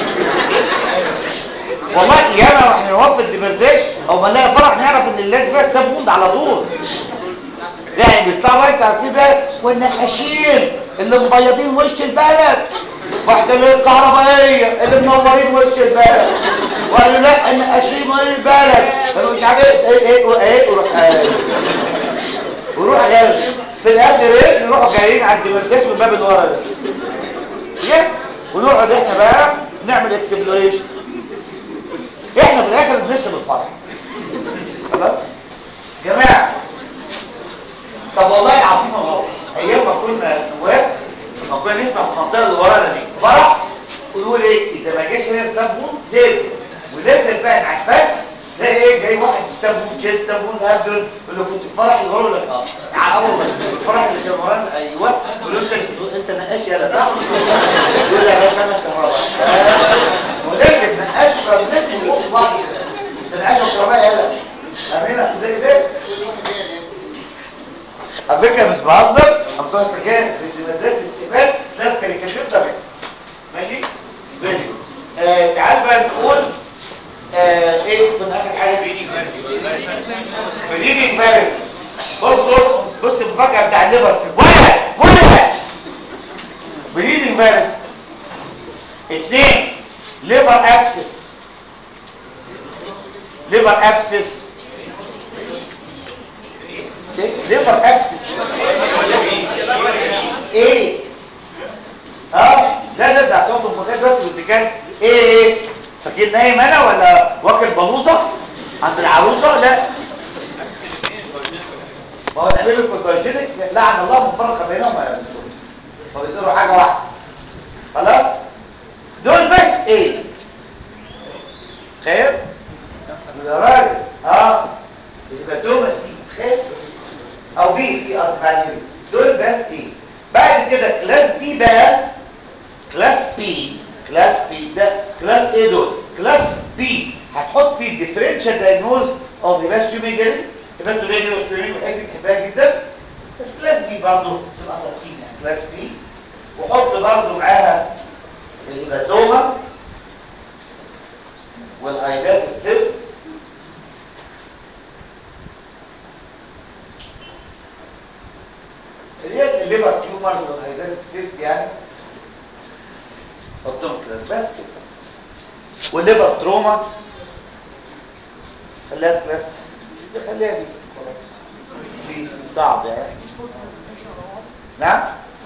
والله ياما واحنا نوقف الدبرداش او ما نلاقي فرح نعرف ان الليل فيها ستاب ووند على طول يعني بيطلعوا بقى انت عارفين بقى والنقاشين اللي مبيضين وش البلد واحده اللي الكهربائيه اللي منورين وش البلد وقالوا لا النقاشين مال البلد قالوا مش عارف ايه ايه ايه وروح آه. وروح غاز في الاخر ايه نروحوا جايين على الدبرداش من باب اللي ورا ده بجد؟ ونقعد احنا بقى نعمل اكسبلوريشن احنا في الاخر بنشرب الفرح خلاص جماعه طب والله العظيم الله ايام ما كنا نواب ما كنا نسمع في المنطقه اللي ورانا دي فرح ويقول ايه اذا ما جاش هنا ستامبون لازم ولازم بقى عارفاه تلاقي ايه جاي واحد بستامبون جاي ستامبون ابدل يقول له كنت في فرح اللي ورا يقول لك اه اه والله الفرح اللي كان ورانا ايوه يقول له انت انت نقاش يالا صح فكره مش بهزر انا بتوع السجاير في مدرسه الاستقبال ده الكاريكاتير ده بيحصل ماشي فيديو آه تعال بقى نقول آه ايه كنا اخر حاجه بليدنج فيروس بص بص بص المفاجاه بتاع الليفر ولا ولا بليدنج فيروس اثنين ليفر ابسس ليفر ابسس ليفر ابسس ايه اه لا لا ده هتاخد مفاجاه دلوقتي بالدكان ايه ايه فاكر نايم انا ولا واكل بلوزه عند العروسه لا ما هو نعمل لك كونتاجينيك لعن الله مفرقه بينهم يا دكتور فبيقولوا حاجه واحده خلاص دول بس ايه خير يا راجل اه يبقى توماس سي خير او بي في قصدي بعدين دول بس ايه بعد كده كلاس بي بقى كلاس بي كلاس بي ده كلاس ايه دول كلاس بي هتحط فيه الديفرنشال دايجنوز اوف هيباتوميجالي هيباتوميجالي وسبيرين والحاجات دي بحبها جدا بس كلاس بي برضه تبقى صادقين يعني كلاس بي وحط برضه معاها الهيباتوما والهايباتيك سيست اللي هي الليفر تيومر والهايباتيك سيست يعني حطهم كده بس كده والليفر تروما خليها كلاس خليها دي خلاص دي صعب يعني نعم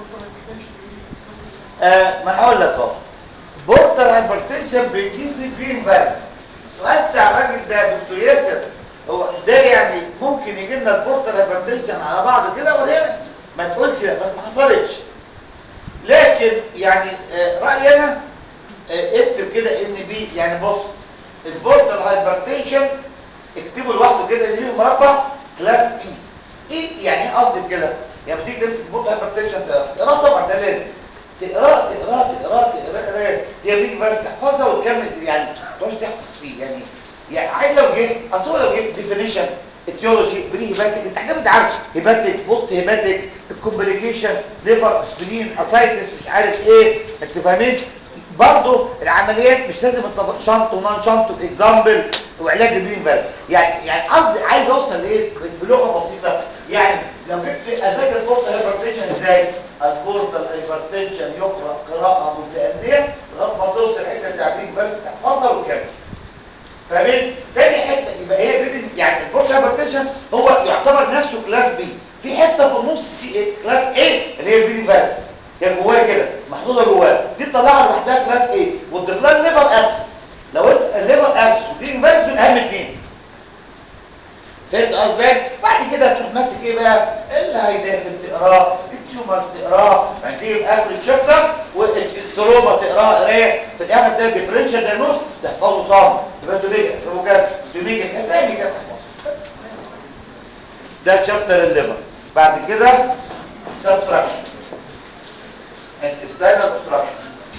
آه ما هقول لك اهو بورتال هايبرتنشن بيجي في البين بس سؤال بتاع الراجل ده دكتور ياسر هو ده يعني ممكن يجي لنا البورتال هايبرتنشن على بعض كده ولا ما تقولش لا بس ما حصلتش لكن يعني آه رايي انا آه اكتب كده ان بي يعني بص البورتال هايبرتنشن اكتبه لوحده كده اللي ليه مربع كلاس بي ايه يعني ايه قصدي بكده يعني بتيجي تمسك البورتال هايبرتنشن ده تقراه طبعا ده لازم تقراه تقراه تقراه تقراه تقراه هي بيجي بس تحفظها وتكمل يعني ما تقعدش تحفظ فيه يعني يعني عايز لو جيت اصل هو لو جيت ديفينيشن اتيولوجي بري هيباتيك انت حاجه انت عارف هيباتيك بوست هيباتيك الكومبليكيشن ليفر سبلين اسايتس مش عارف ايه انت فاهمين برضه العمليات مش لازم اتفق شنط ونان شنط واكزامبل وعلاج البين فيروس يعني يعني قصدي عايز اوصل لايه بلغه بسيطه يعني لو جبت اذاكر البورتال هايبرتنشن ازاي البورتال هايبرتنشن يقرا قراءه متأنية لغايه ما توصل الحته بتاع البين فيروس تحفظها وتكمل فاهمين تاني حته يبقى هي ريدنج يعني البورتال هايبرتنشن هو يعتبر نفسه كلاس بي في حته في النص سي كلاس ايه اللي هي البين فيروس هي جواها كده محطوطه جواها دي تطلعها لوحدها كلاس ايه وتضيف لها الليفر ابسس لو انت الليفر ابسس والبين فيروس دول اهم اثنين فهمت ازاي بعد كده هتروح ماسك ايه بقى الهايدات تقراه التيومر تقراه بعد كده يبقى اخر الشابتر والتروما تقراها قرايه في الاخر ده ديفرنشال دايجنوز تحفظه صم تبقى انتوا ليه تحفظوا كده سيميكا اسامي كده تحفظه ده شابتر الليفر بعد كده سبتراكشن انتستينال اوبستراكشن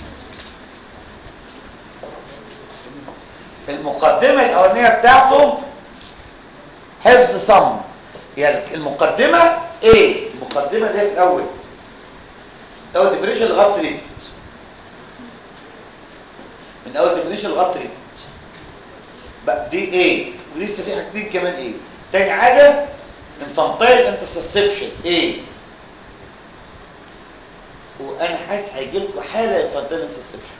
المقدمه الاولانيه بتاعته حفظ صم يعني المقدمة ايه المقدمة اللي هي في الاول اول ديفينيشن لغايه تريت من اول ديفينيشن لغايه تريت بقى دي ايه ولسه في حاجتين كمان ايه تاني حاجه انفانتايل انترسبشن ايه وانا حاسس هيجي لكم حاله انفانتايل انترسبشن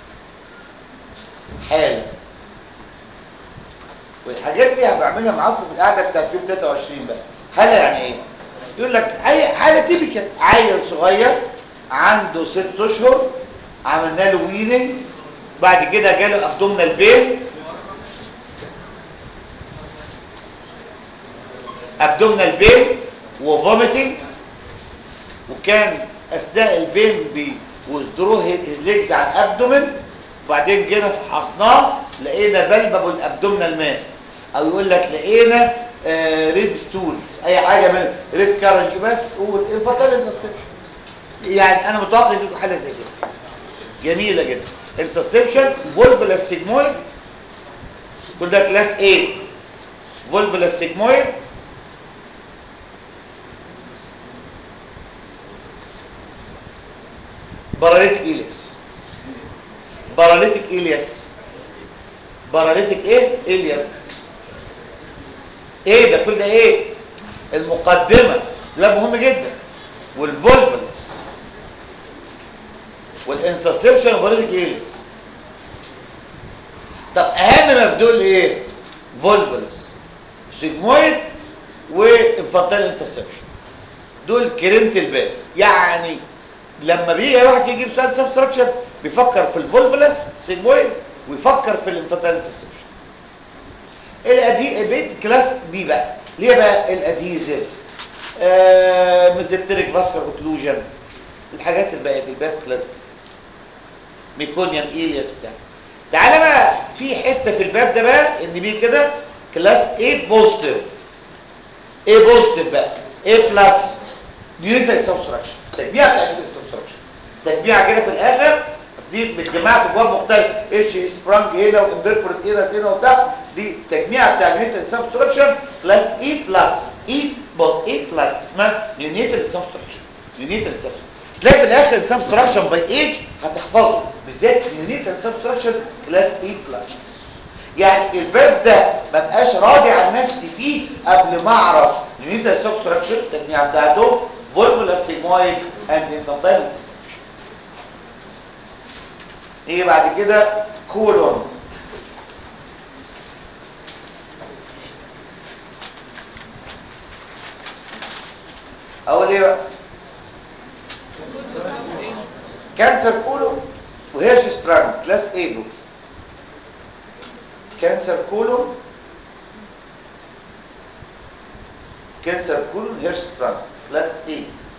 حاله والحاجات دي هبعملها معاكم في القعده بتاعت يوم 23 بقى حاله يعني ايه يقول لك اي حاله تيبيكال عيل صغير عنده ست اشهر عملنا له ويننج بعد كده جاله ابدومينال بين ابدومينال بين وفوميتنج وكان اثناء البين بيوزدروا هيز ليجز على الابدومين وبعدين جينا فحصناه لقينا بلبب الابدومينال ماس او يقول لك لقينا آه ريد ستولز اي حاجه من ريد كارنج بس قول انفرتال انسسبشن يعني انا متوقع يجيب حاجه زي كده جميله جدا انسسبشن فولفولاس سيجمويد كل ده كلاس ايه؟ فولفولاس سيجمويد باراليتيك إلياس باراليتيك إلياس باراليتيك ايه إلياس ايه ده كل ده ايه المقدمة ده مهم جدا والفولفلس والانترسبشن باراليتيك إلياس طب اهم ما في دول ايه فولفلس سيجمويد وانفانتال انترسبشن دول كريمه الباب يعني لما بيجي واحد يجيب سؤال سبستراكشر بيفكر في الفولفلس سيجمويد ويفكر في الانفانتال انترسبشن الادي البيت كلاس بي بقى ليه بقى الادهيزيف آه ميزنتريك فاسكر اوكلوجن الحاجات الباقيه في الباب كلاس بي ميكونيوم ايلياس بتاع تعالى بقى في حته في الباب ده بقى ان بيه كده كلاس A بوزيتيف A بوزيتيف بقى A بلس نيوتن سبستراكشن تجميع بتاع نيوتن سبستراكشن تجميع كده في الاخر بس دي متجمعه في ابواب مختلفه اتش سبرانج هنا وامبرفورت هنا هنا وبتاع دي تجميع بتاع نيوتن سبستراكشن كلاس E بلس E بوز A بلس اسمها نيوتن سبستراكشن نيوتن سبستراكشن تلاقي في الاخر سبستراكشن باي ايج هتحفظه بالذات يونيت سبستراكشن كلاس اي بلس يعني الباب ده ما بقاش راضي عن نفسي فيه قبل ما اعرف يونيت سبستراكشن التجميع بتاعته فولفولا سيمويد اند انفانتايل سبستراكشن ايه بعد كده كولون اول ايه بقى كانسر كولون وهيرش سبرانج كلاس A دول كانسر كولون كانسر كولون هيرش سبرانج كلاس A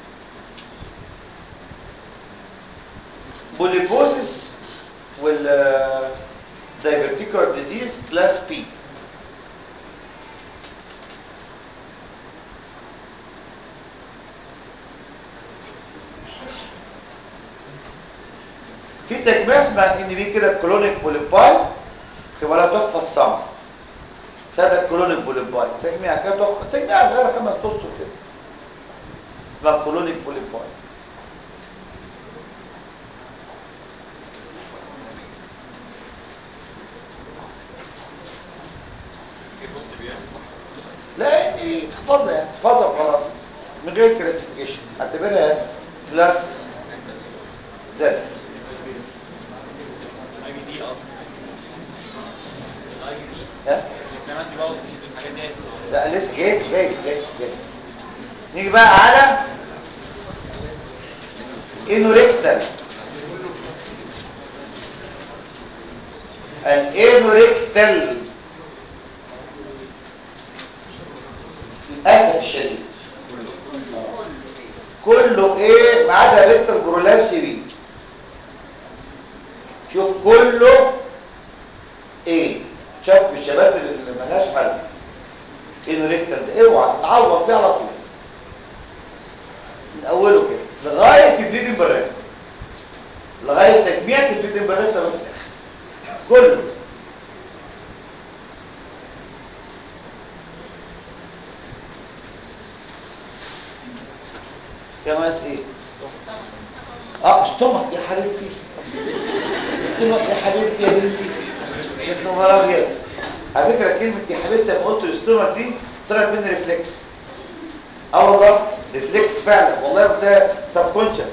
بوليبوزيس وال دايفرتيكولار ديزيز كلاس B في تجميع اسمها ان بي كده كلونيك بوليباي تبقى لها تحفه الصمت سادة كلونيك بوليباي تجميع كده تحفه تجميع صغيره خمس اسطر كده اسمها كلونيك بوليباي لا دي احفظها يعني احفظها وخلاص من غير كلاسيفيكيشن اعتبرها كلاس زد اي بي دي قصدي الاي بي دي ها الكلمات دي بقى وتيز والحاجات دي لا لسه جاي جاي جاي جاي نيجي بقى على انوريكتال الانوريكتال للاسف الشديد كله ايه ما عدا الريكتال برولابسي بي شوف كله ايه شاف بالشباب اللي ملهاش حل انوريكتال ده اوعى تتعور فيه على طول من اوله كده لغايه البليدنج بريت لغايه تجميع البليدنج بريت ده في الاخر كله يا ناس ايه اه ستومك يا حبيبتي ستومك يا حبيبتي يا بنتي يا نهار ابيض على فكره كلمه يا حبيبتي لما قلت الاستومك دي طلعت مني ريفلكس اه والله ريفلكس فعلا والله ده سب كونشس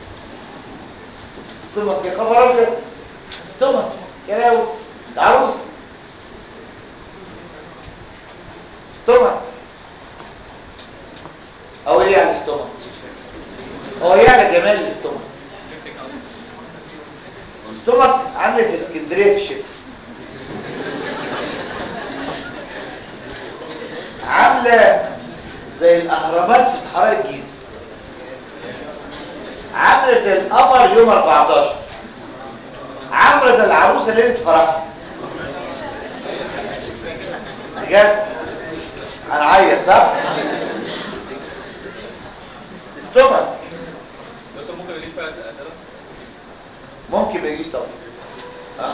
ستومك يا خبر ابيض ستومك كلاوي ده عروسه ستومك او ايه يعني ستومك هو يعني جمال الاستومك ستومك عامله زي اسكندريه في الشتاء عامله زي الاهرامات في صحراء الجيزه عامله زي القمر يوم 14 عامله زي العروسه ليله فرحها بجد هنعيط صح ستومك دكتور ممكن اجيب فيها اسئله ممكن ما يجيش طبعا ها؟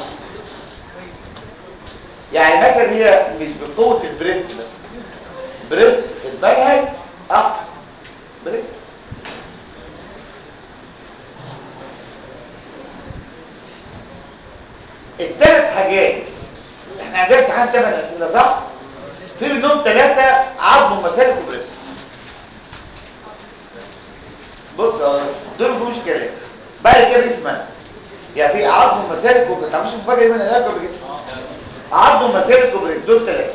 يعني مثلا هي مش بقوه البريست بس بريست في المنهج اقوى بريست يعني ده امتحان 8 اسئله صح في منهم ثلاثه عظم ومسالك وبريست بص آه، دول ما فيهمش كلام بعد كده بيت المنهج يعني في عظم ومسالك وبريست تعرفش مفاجاه من الاخر قبل كده عظم ومسالك وبريست دول ثلاثه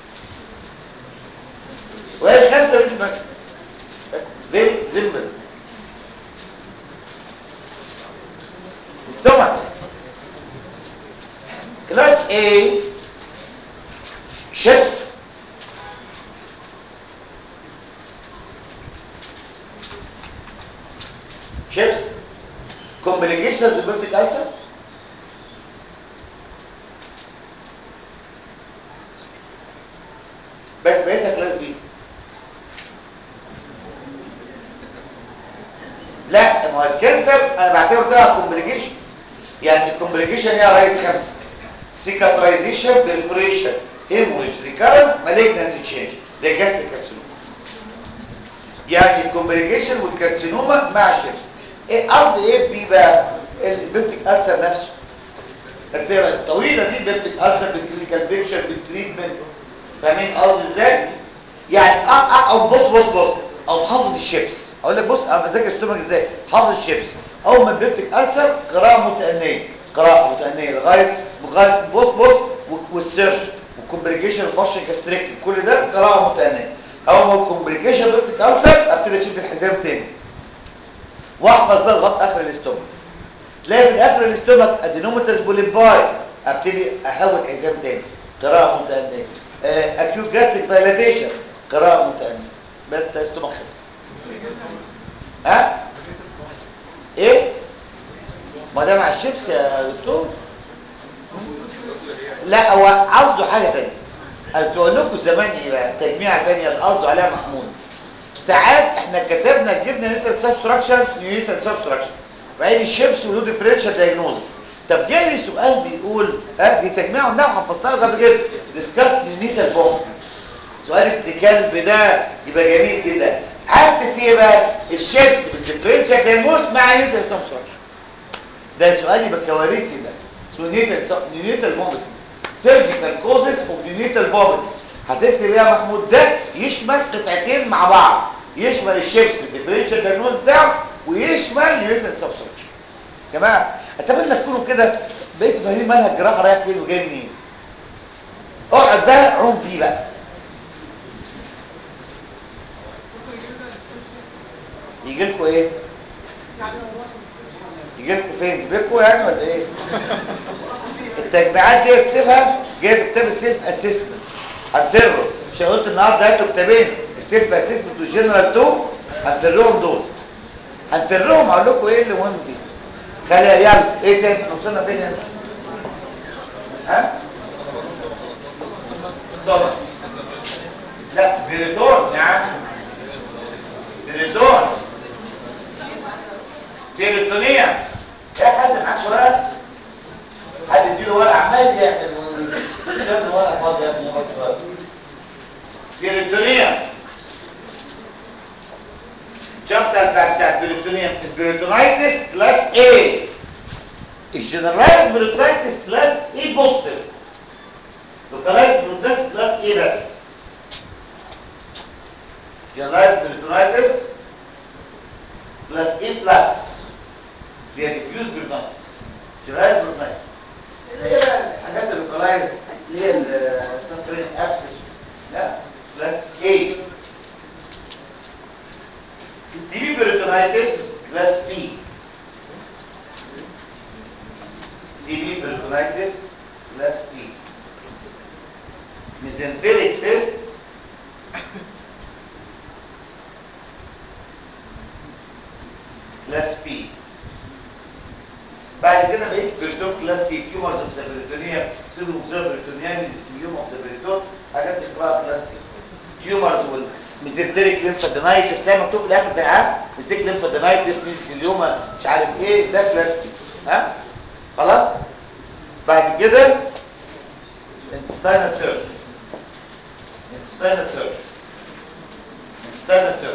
وهي خمسه بيت المنهج فيري سيمبل stomach class A ships ships complications of peptic ulcer بس بقيتها كلاس بي لا ما هو الكانسر انا بعتبر ده كومبليكيشن يعني الكومبليكيشن هي يا ريس خمسه سيكاترايزيشن بيرفوريشن هيموريج ريكارنس مالجنانت تشينج ده جاستريك كارسينوما يعني الكومبليكيشن والكارسينوما مع الشيبس ايه قصد ايه بيه بقى البيبتيك ألسر نفسه الفتره الطويله دي البيبتيك ألسر بالكلينيكال بيكشر بالتريتمنت فاهمين قصدي ازاي يعني أ- أ- او بص بص بص او حافظ الشيبس اقول لك بص انا بذاكر السمك ازاي حافظ الشيبس اول ما البيبتيك ألسر قراءه متأنية قراءه متأنية لغايه لغايه بص بص و- والسيرش والكومبليكيشن الفاشن جاستريك كل ده قراءه متأنية اول ما الكومبليكيشن بيبتيك ألسر ابتدي اشد الحزام تاني واحفظ بقى لغايه اخر الاستومك تلاقي في الاخر الاستومك ادينوماتس بوليمباي ابتدي احول حزام تاني قراءه متأنية اكيوت جاستريك دايلاتيشن قراءه متأنية بس ده استومك خلص ها ايه ما ده مع الشيبس يا دكتور لا هو قصده حاجه ثانيه هتقول لكم زمان ايه بقى تجميعه ثانيه اللي قصده عليها محمود ساعات احنا كتبنا جبنا نيوتن سبستراكشن نيوتن سبستراكشن وبعدين الشيبس ولو ديفرنشال دايجنوزس طب جالي سؤال بيقول ها دي تجميعه قلنا هنفصلها قبل كده ديسكاس نيوتن بوم سؤال ابن كلب ده يبقى جميل جدا عارف فيه بقى الشيبس بالديفرنشال دايجنوز مع نيوتن سبستراكشن ده سؤال يبقى كوارثي ده اسمه نيوتن نيوتن فوميتنج سيرجيكال كوزز اوف نيوتن فوميتنج هتكتب ايه يا محمود ده يشمل قطعتين مع بعض يشمل الشيبس بالديفرنشال دايجنوز بتاعه ويشمل نيوتن سبستراكشن يا جماعه اتمنى تكونوا كده بقيتوا فاهمين منهج الجراحه رايح فين وجاي منين اقعد بقى عوم فيه بقى يجي لكم ايه يجي لكم فين بيكم يعني ولا ايه التجميعات دي تسيبها جايه في كتاب السيلف اسسمنت هنفره مش قلت النهارده هاتوا كتابين السيلف اسسمنت والجنرال 2 هنفرهم دول هنفرهم اقول لكم ايه اللي مهم فيه خليها يلا ايه تاني احنا وصلنا فين هنا ها طبعا لا بيريتون يا عم بيريتون بيريتونية يا حازم معاك ورقه حد يديله ورقه عمال يعمل يعمل ورقه فاضيه يا ابني بس بيريتونية الشابتر بتاع بتاع البيريتونية البيريتونايتس كلاس A الجنرالايز بيريتونايتس كلاس A بوزيتيف لوكالايز بيريتونايتس كلاس A بس جنرالايز بيريتونايتس كلاس A بلس دي ديفيوز بيريتونايتس جنرالايز بيريتونايتس اللي هي بقى الحاجات اللوكالايز اللي هي السفرين ابسس لا كلاس A التيبي بيريتونايتس كلاس B تيبي بيريتونايتس كلاس B ميزنتريك سيست كلاس B بعد كده بقيت بيرتون كلاس سي تيومرز اوف ذا بريتونيوم سيدو اوف ذا بريتونيوم سيليوم اوف ذا بريتون حاجات تقراها كلاس سي تيومرز والميزنتريك ليمفادينايتس تلاقي مكتوب في الاخر ده ها ميزنتريك ليمفادينايتس ميزيليوما مش عارف ايه ده كلاس سي ها خلاص بعد كده انتستاينال سيرش انتستاينال سيرش انتستاينال سيرش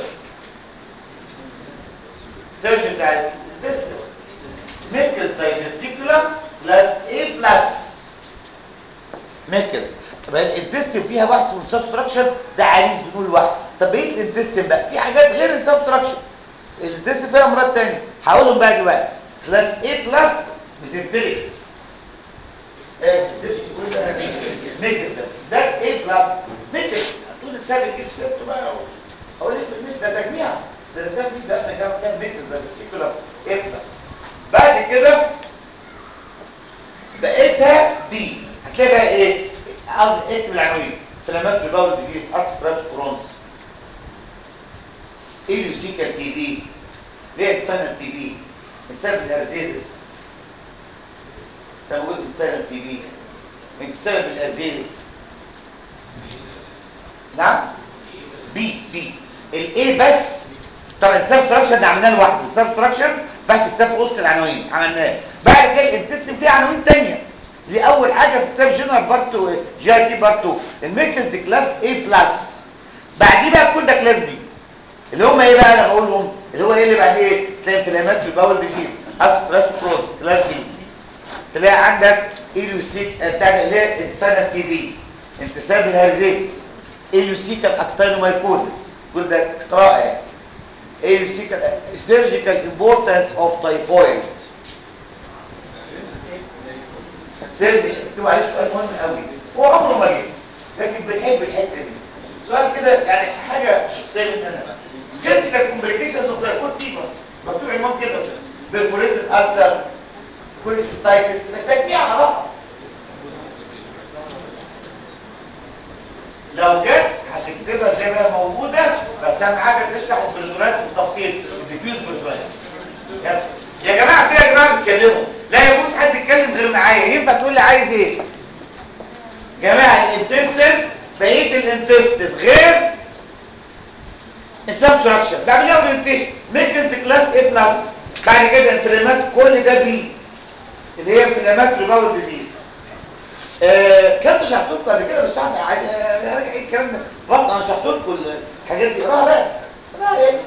سيرش بتاع الانتستين ميكلز دايفنتيكولا بلس A بلس ميكلز بقى الانتستين فيها واحد اسمه سبستراكشن ده عريس بنقول واحد طب بقيه الانتستين بقى في حاجات غير السبستراكشن الانتستين فيها امراض تانية هقولهم بقى دلوقتي كلاس A بلس ميزنتريك ايه ميكس ده ده A بلس ميكس هتقول السبب يجيب سيرته بقى اقول لك في الميكس ده تجميع ده ده في ده ده كان ميكس ده كده A بلس بعد كده بقيتها بي هتلاقي بقى ايه قصدي اكتب العناوين فلاماتري باول ديزيز ارثرايتس كرونز ايليوسيكال تي بي ليه انسان تي بي انسان الارزيزس ده موجود انسان تي بي انسان الارزيزس نعم بي بي الاي بس طبعا السبستراكشن ده عملناه لوحده السبستراكشن بس السب في وسط العناوين عملناه بعد كده الانتستين فيه عناوين ثانيه دي اول حاجه في كتاب جنرال بارتو جي تي بارتو الميكلز كلاس اي بلس بعديه بقى كل ده كلاس بي اللي هم ايه بقى انا بقولهم اللي هو ايه اللي بعديه ايه تلاقي انفلاماتوري باول ديزيز اسبراسوفروز كلاس بي تلاقي عندك ايلوسيك بتاع اللي هي انسانه تي بي انتساب الهرزيس ايلوسيكال اكتينومايكوزس كل ده قراءه يعني ايلوسيكال سيرجيكال امبورتانس اوف تايفويد سيرجيكال اكتبوا عليه سؤال مهم قوي هو عمره ما جه لكن بنحب الحته دي سؤال كده يعني حاجه شخصيه مننا سيرجيكال كومبليكيشنز اوف تايفويد فيفر مكتوب عنوان كده بالفوريتد السر كوليسيستايتس تجميع على بعض لو جت هتكتبها زي ما هي موجوده بس اهم حاجه تشرح البريتورات بالتفصيل الديفيوز بريتورات يا جماعه في يا جماعه بيتكلموا لا يجوز حد يتكلم غير معايا ينفع تقول لي عايز ايه جماعه الانتستين بقيه الانتستين غير السبستراكشن بعمل لها اورينتيشن ميكنز كلاس اي بلس بعد كده انفلامات كل ده بي اللي هي انفلامات ريباول ديزيز آه كنت شرحت لكم قبل كده بس انا عايز اراجع ايه الكلام ده برضه انا شرحت لكم الحاجات دي اقراها بقى اقراها ايه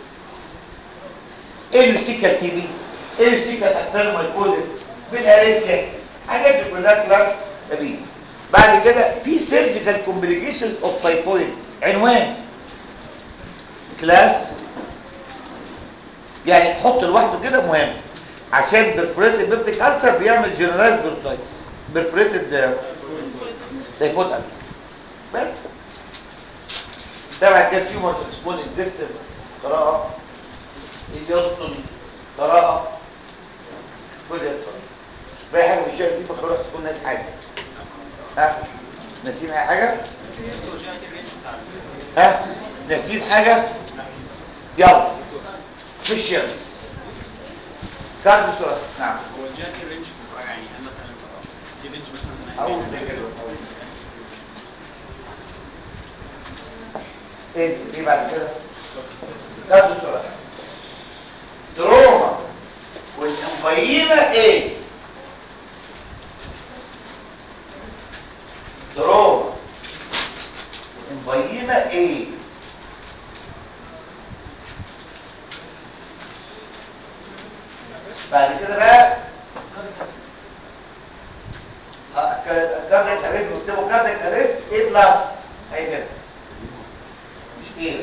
ايلوسيكال تي بي ايلوسيكال اكتينومايكوزيس بالاريسيا الحاجات دي كلها كلاس بي بعد كده في سيرجيكال كومبليكيشنز اوف تايفويد عنوان كلاس يعني تحط لوحده كده مهم عشان برفوريتد بيبتيك ألسر بيعمل جنرالايز بيرتايتس برفوريتد تايفويد ألسر بس تبع كده تيومر سمول انتستين قراءة اليوستومي قراءة كل ده باقي حاجة في الشيء دي فكروا تكون الناس حاجة ها ناسين اي حاجة ها ناسين حاجة يلا سبيشالز كارد بسرعة نعم هو الجاكي رينج بتتفرج يعني هل مثلا في رينج مثلا أول ده كده ايه ايه بعد كده كارد بسرعة تروما والانفيمة ايه تروما والانفيمة ايه بعد كده بقى كارديك اريست بتكتبوا كارديك اريست ايه بلس اهي كده مش ايه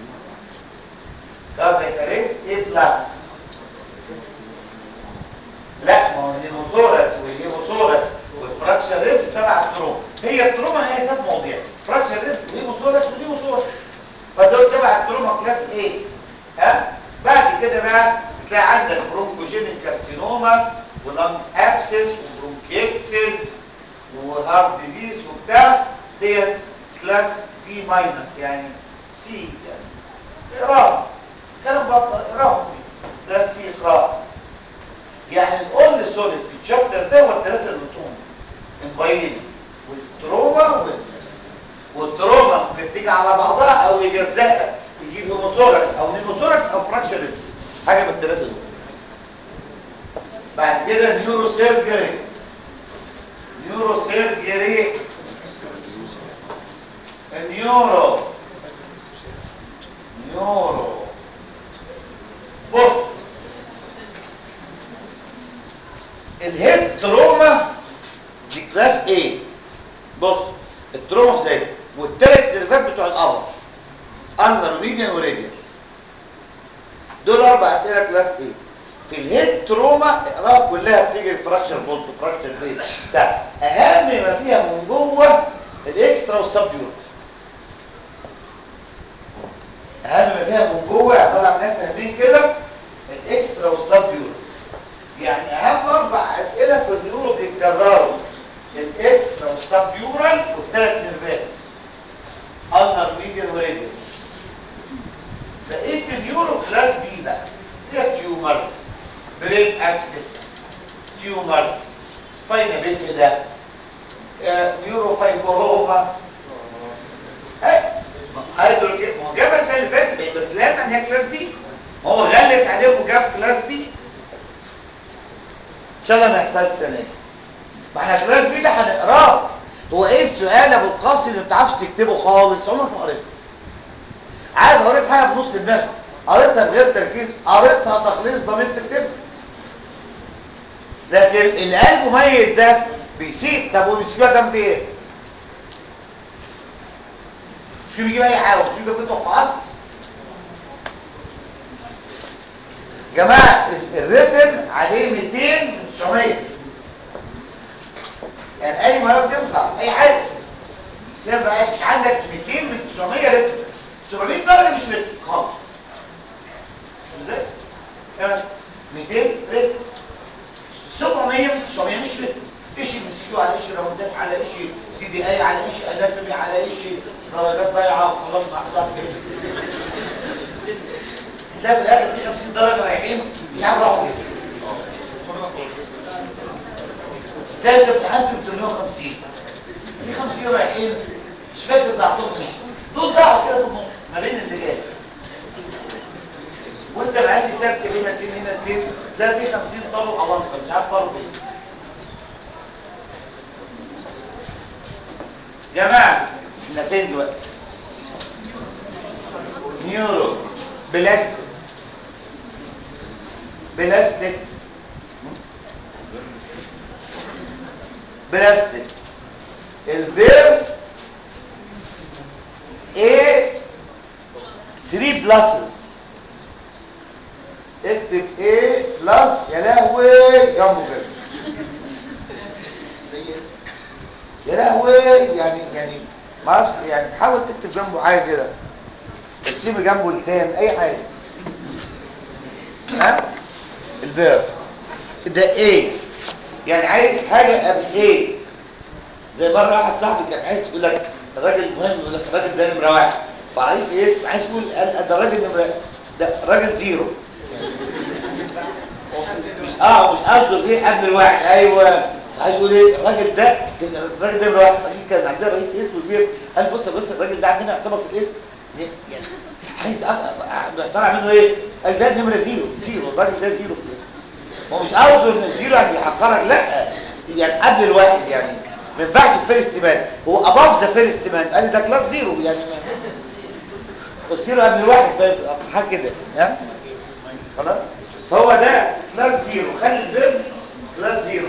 كارديك اريست ايه بلس لا ما هو النيموثوركس والهيموثوركس والفراكشر ريبس تبع التروما هي التروما هي ثلاث مواضيع فراكشر ريبس وهيموثوركس وديموثوركس فدول تبع التروما كلاس ايه ها بعد كده بقى تلاقي عندك برونكوجينيك كارسينوما ولانج ابسس وبرونكيتسز وهارت ديزيز وبتاع ديت كلاس بي ماينس يعني سي يعني اقراها كلام بطل اقراها ده سي اقراها يعني الاول سوليد في الشابتر ده هو الثلاثه اللي قلتهم امباين والتروما وال والتروما ممكن تيجي على بعضها او يجزأها يجيب هيموثوركس او نيموثوركس او فراكشر ريبس حاجه من الثلاثه دول بعد كده نيورو سيرجري نيورو سيرجري النيورو نيورو بص الهيب تروما دي كلاس ايه بص التروما في زي والثلاث نيرفات بتوع القمر اندر ميديان وراديال دول اربع اسئله كلاس ايه في الهيد تروما اقراها كلها بتيجي الفراكشر بولت وفراكشر بيس ده اهم ما فيها من جوه الاكسترا والسبيور اهم ما فيها من جوه يعني طالع ناس فاهمين كده الاكسترا والسبيور يعني اهم اربع اسئله في النيورو بيتكرروا الاكسترا والسبيورال والثلاث نيرفات النر ميديان وراديال بقيه النيورو كلاس بي بقى هي تيومرز برين ابسس تيومرز سباينا بيفيدا نيورو فايبروما هيدروجين ما هو جاب السنه اللي فاتت بس لما ان هي كلاس بي ما هو غلس عليهم وجاب كلاس بي ان شاء الله ما يحصلش السنه دي ما احنا كلاس بي ده هنقراه هو ايه السؤال ابو القاسم اللي ما بتعرفش تكتبه خالص عمرك ما قريته عارف قريت حاجه بنص دماغ قريتها بغير تركيز قريتها تخليص ضمير تكتبها لكن اللي قلبه ميت ده بيسيب طب وبيسيبها ده في ايه؟ مش بيجيب اي حاجه مش بيجيب توقعات يا جماعه الريتم عليه 200 900 يعني اي مرض تنفع اي حاجه تنفع انت عندك 200 من 900 ريتم 700 درجه مش ريتم خالص ازاي؟ تمام 200 ريتم 700 من 900 مش ريتم ايش المسكيو على ايش راوندات على ايش سي دي اي على ايش اناتومي على ايش درجات ضايعه وخلاص ما حدش ده في الاخر في 50 درجه رايحين مش عارف راحوا فين ده انت امتحنت ب 350 في 50 رايحين مش فاكر ضعتهم منهم دول ضاعوا كده في النص ما بين اللي جاي وانت ماشي سرس هنا اتنين هنا اتنين ده في 50 طلب اوانطه مش عارف طلب ايه جماعه احنا فين دلوقتي نيورو بلاستيك بلاستيك بلاستيك البير A 3 بلاسز اكتب A بلس يا لهوي جنبه كده يا لهوي يعني يعني ما اعرفش يعني حاول تكتب جنبه حاجه كده ارسمي جنبه لسان اي حاجه ها البير ده ايه يعني عايز حاجه قبل ايه زي مره واحد صاحبي كان عايز يقول لك الراجل مهم يقول لك الراجل ده نمره واحد فعايز ايه عايز يقول قال ده الراجل نمره ده راجل زيرو مش اه مش قصده ايه قبل الواحد ايوه عايز يقول ايه الراجل ده الراجل ده نمره واحد فاكر كان عندنا رئيس اسمه كبير قال بص بص الراجل ده عندنا يعتبر في الاسم يعني عايز طلع منه ايه قال ده نمره زيرو زيرو الراجل ده زيرو في الاسم هو مش قصده ان الزيرو يعني بيحقرك لا يعني قبل الواحد يعني ما ينفعش الفيرست مان هو اباف ذا فيرست مان قال لي ده كلاس زيرو يعني الزيرو قبل الواحد حاجه كده ها خلاص فهو ده كلاس زيرو خلي البيرن كلاس زيرو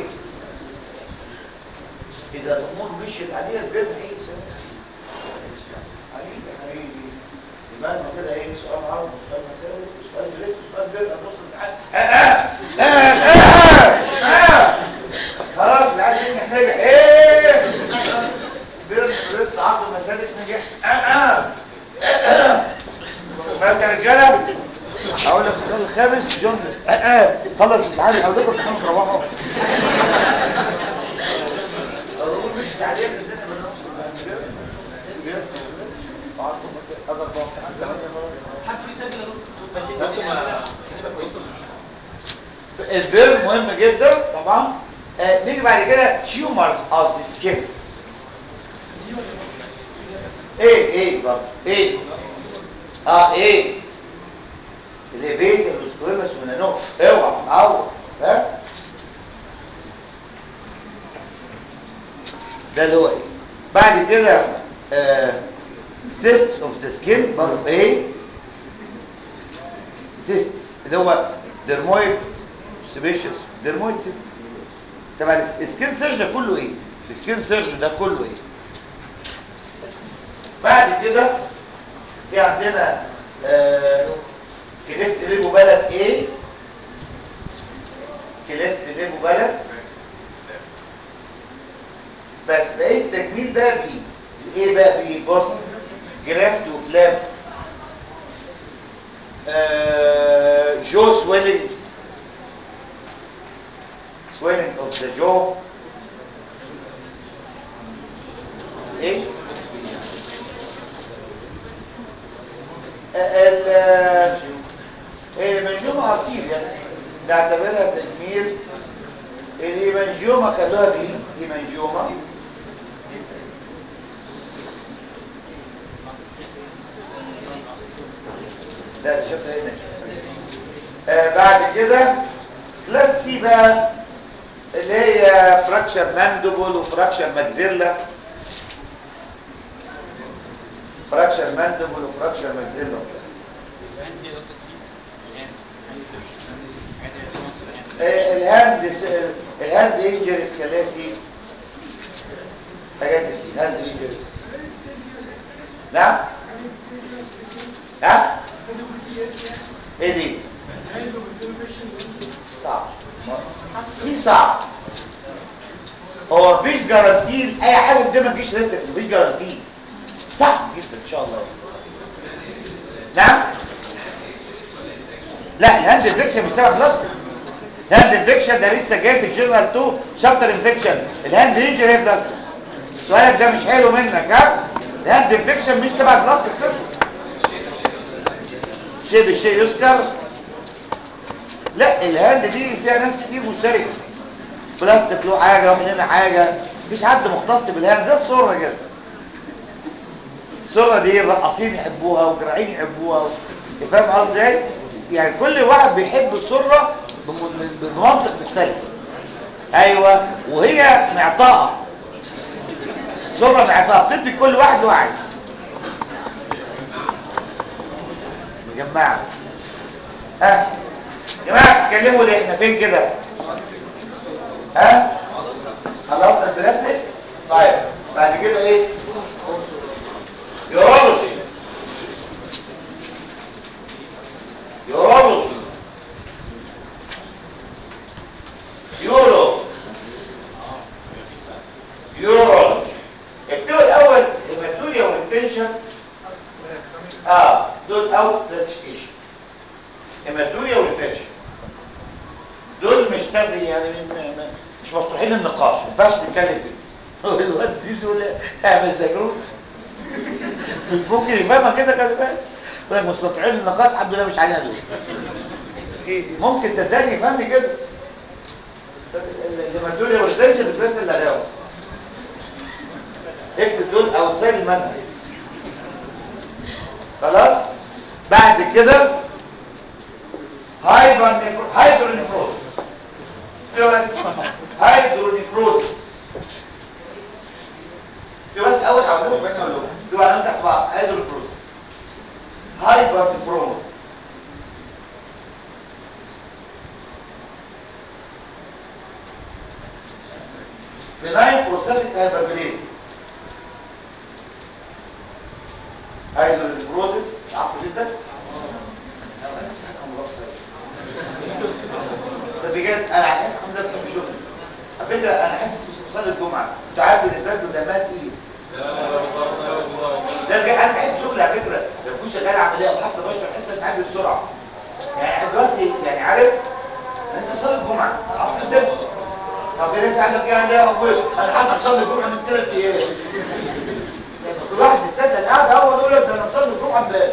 اذا الامور مشيت عليها البيرن هيجي سنه حبيبي حبيبي يبقى لنا كده ايه سؤال عرض وسؤال مسائل وسؤال بريد وسؤال بيرن هنوصل لحد آه آه آه آه آه خلاص اللي عايز ينجح نجح ايه بيرن بريد عرض المسالك نجح آه آه مالك يا رجاله هقول لك السؤال الخامس جون آه آه خلص الامتحان هقول لكم تحاولوا تروحوا مش تعليق الدنيا بالنص البير مهم جدا طبعا آه نيجي بعد كده تيومرز اوف ذا سكين ايه ايه برضه ايه اه ايه اللي بيز الاسكويمس ونانو اوعى تتعور ها ده اللي هو ايه بعد كده سيست اوف ذا سكين برضه ايه سيستس اللي هو ديرمويد سبيشس ديرمويد سيست طبعا السكين سيرج ده كله ايه السكين سيرج ده كله ايه بعد كده في عندنا آه كليفت ليبو بلد ايه كليفت ليبو بلد بس بقيت تجميل بقى بي ايه بقى بي بص جرافت وفلاب آه جو سويلنج swelling of the jaw ايه ال المنجومة ارتيريا نعتبرها تجميل المنجومة خلوها بي دي منجومة لا دي شفتها هنا آه بعد كده كلاس سي بقى اللي هي فراكشر ماندوبول وفراكشر ماكزيلا فراكشر ماندوبول وفراكشر ماكزيلا آه، الهاند س- الهاند انجريز كلاسي حاجات دي سي الهاند انجريز نعم نعم ايه دي صعب سي صعب هو مفيش جارانتي اي حاجه قدامك مفيش ريتك مفيش جارانتي صعب جدا ان شاء الله نعم لا الهاند انفكشن مش تبع بلاستيك الهاند انفكشن ده لسه جاي في الجنرال 2 شابتر انفكشن الهاند انجري هي بلاستيك سؤالك ده مش حلو منك ها الهاند انفكشن مش تبع بلاستيك شيء بالشيء يذكر لا الهاند دي فيها ناس كتير مشتركه بلاستيك له حاجه واحد هنا حاجه مفيش حد مختص بالهاند زي السره كده السره دي الرقاصين يحبوها والجراحين يحبوها و... فاهم قصدي ازاي يعني كل واحد بيحب السره بم- بمنطق مختلف ايوه وهي معطاءه السره معطاءه بتدي كل واحد له عايز يا جماعه ها يا جماعه تتكلموا ليه احنا فين كده ها خلصنا البلاستيك طيب بعد كده ايه يورولوجي يورولوجي يورو يورولوجي اكتبوا الاول هيماتوريا والانتنشن اه دول اوت كلاسيفيكيشن هيماتوريا والانفكشن دول مش تبعي يعني من- من- مش مفتوحين للنقاش ما ينفعش نتكلم فيه هو الواد زيزو يقول لي اعمل زجروت ممكن يفهمها كده خلي بالك يقول لك مش مفتوحين للنقاش الحمد لله مش علينا دول ممكن صدقني يفهمني كده الهيماتوريا والانفكشن الكلاس اللي هلاقوا اكتب دول اوتسايد المنهج خلاص بعد كده هايبر هايدرونيفروزس هايدرونيفروزس دي بس اول عاوزين بين اقول لهم دي علامه تحت بعض هايدرونيفروزس هايبر نفروما بناين بروستاتيك هايبربليزي هايدرونيفروزس عصر جدا انا انسى امراض سيئه طب بجد انا عارف الحمد لله بحب شغلي على فكره انا حاسس مش مصلي الجمعه انت عارف بالنسبه لكم ده مات ايه ده بجد انا بحب شغلي على فكره لو كنت شغال عمليه او حتى بشرح بحس ان عندي بسرعه يعني أنا دلوقتي يعني عارف انا لسه مصلي الجمعه عصر الدم طب في ناس عندك يعني يا ابوي انا حاسس اصلي الجمعه من ثلاث ايام لما كل واحد يستدعي القعده اول يقول لك ده انا مصلي الجمعه امبارح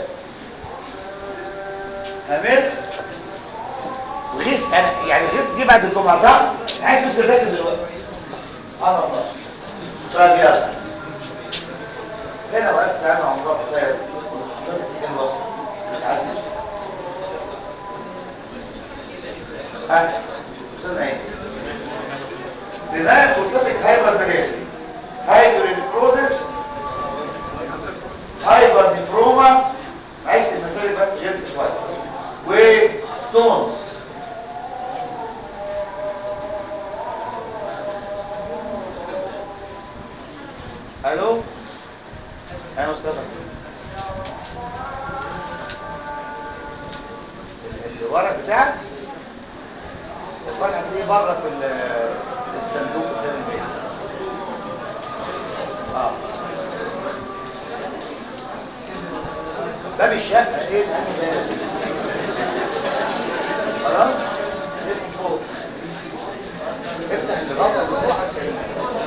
امين وغيث انا يعني غيث جه بعد الجمعه صح؟ عايز يوصل داخل دلوقتي سبحان الله طيب يلا هنا وقت ساعه عمرها قصير كان وصل عايز نشوف. ها وصلنا ايه؟ لذلك قلت هايبر بليزي هايبر نيكروزس هايبر نفروما معلش المسائل بس غلسه شويه وستونز الو انا مصطفى هتلاقيه بره في ال- في الصندوق قدام البيت اه باب الشقه ايه ده باب خلاص افتح فوق افتح الغطا اللي فوق هتلاقيه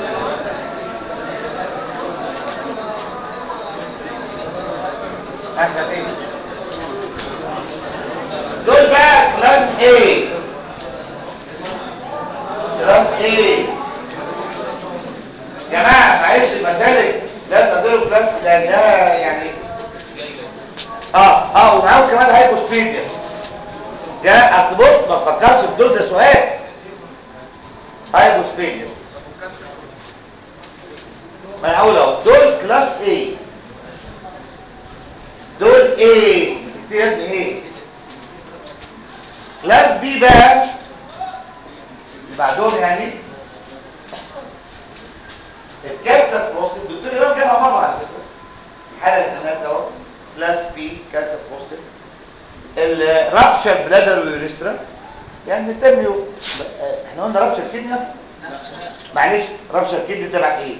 احنا فين دول بقى كلاس A كلاس A جماعه معلش المسالك لا تقدروا كلاس لانها يعني اه اه ومعاهم كمان هايبوسبيديس ده اصل بص ما تفكرش في دول ده سؤال هايبوسبيديس ما انا اقول اهو دول كلاس A دول A بتكتب ايه كلاس B بقى اللي بعدهم يعني الكانسر بروستيت الدكتور امام جابها مره على فكره الحاله اللي الناس اهو كلاس بي كانسر بروستيت الرابشر بلادر واليوريثرا يعني نتميو احنا قلنا رابشر كدني اصلا معلش رابشر كدني تبع ايه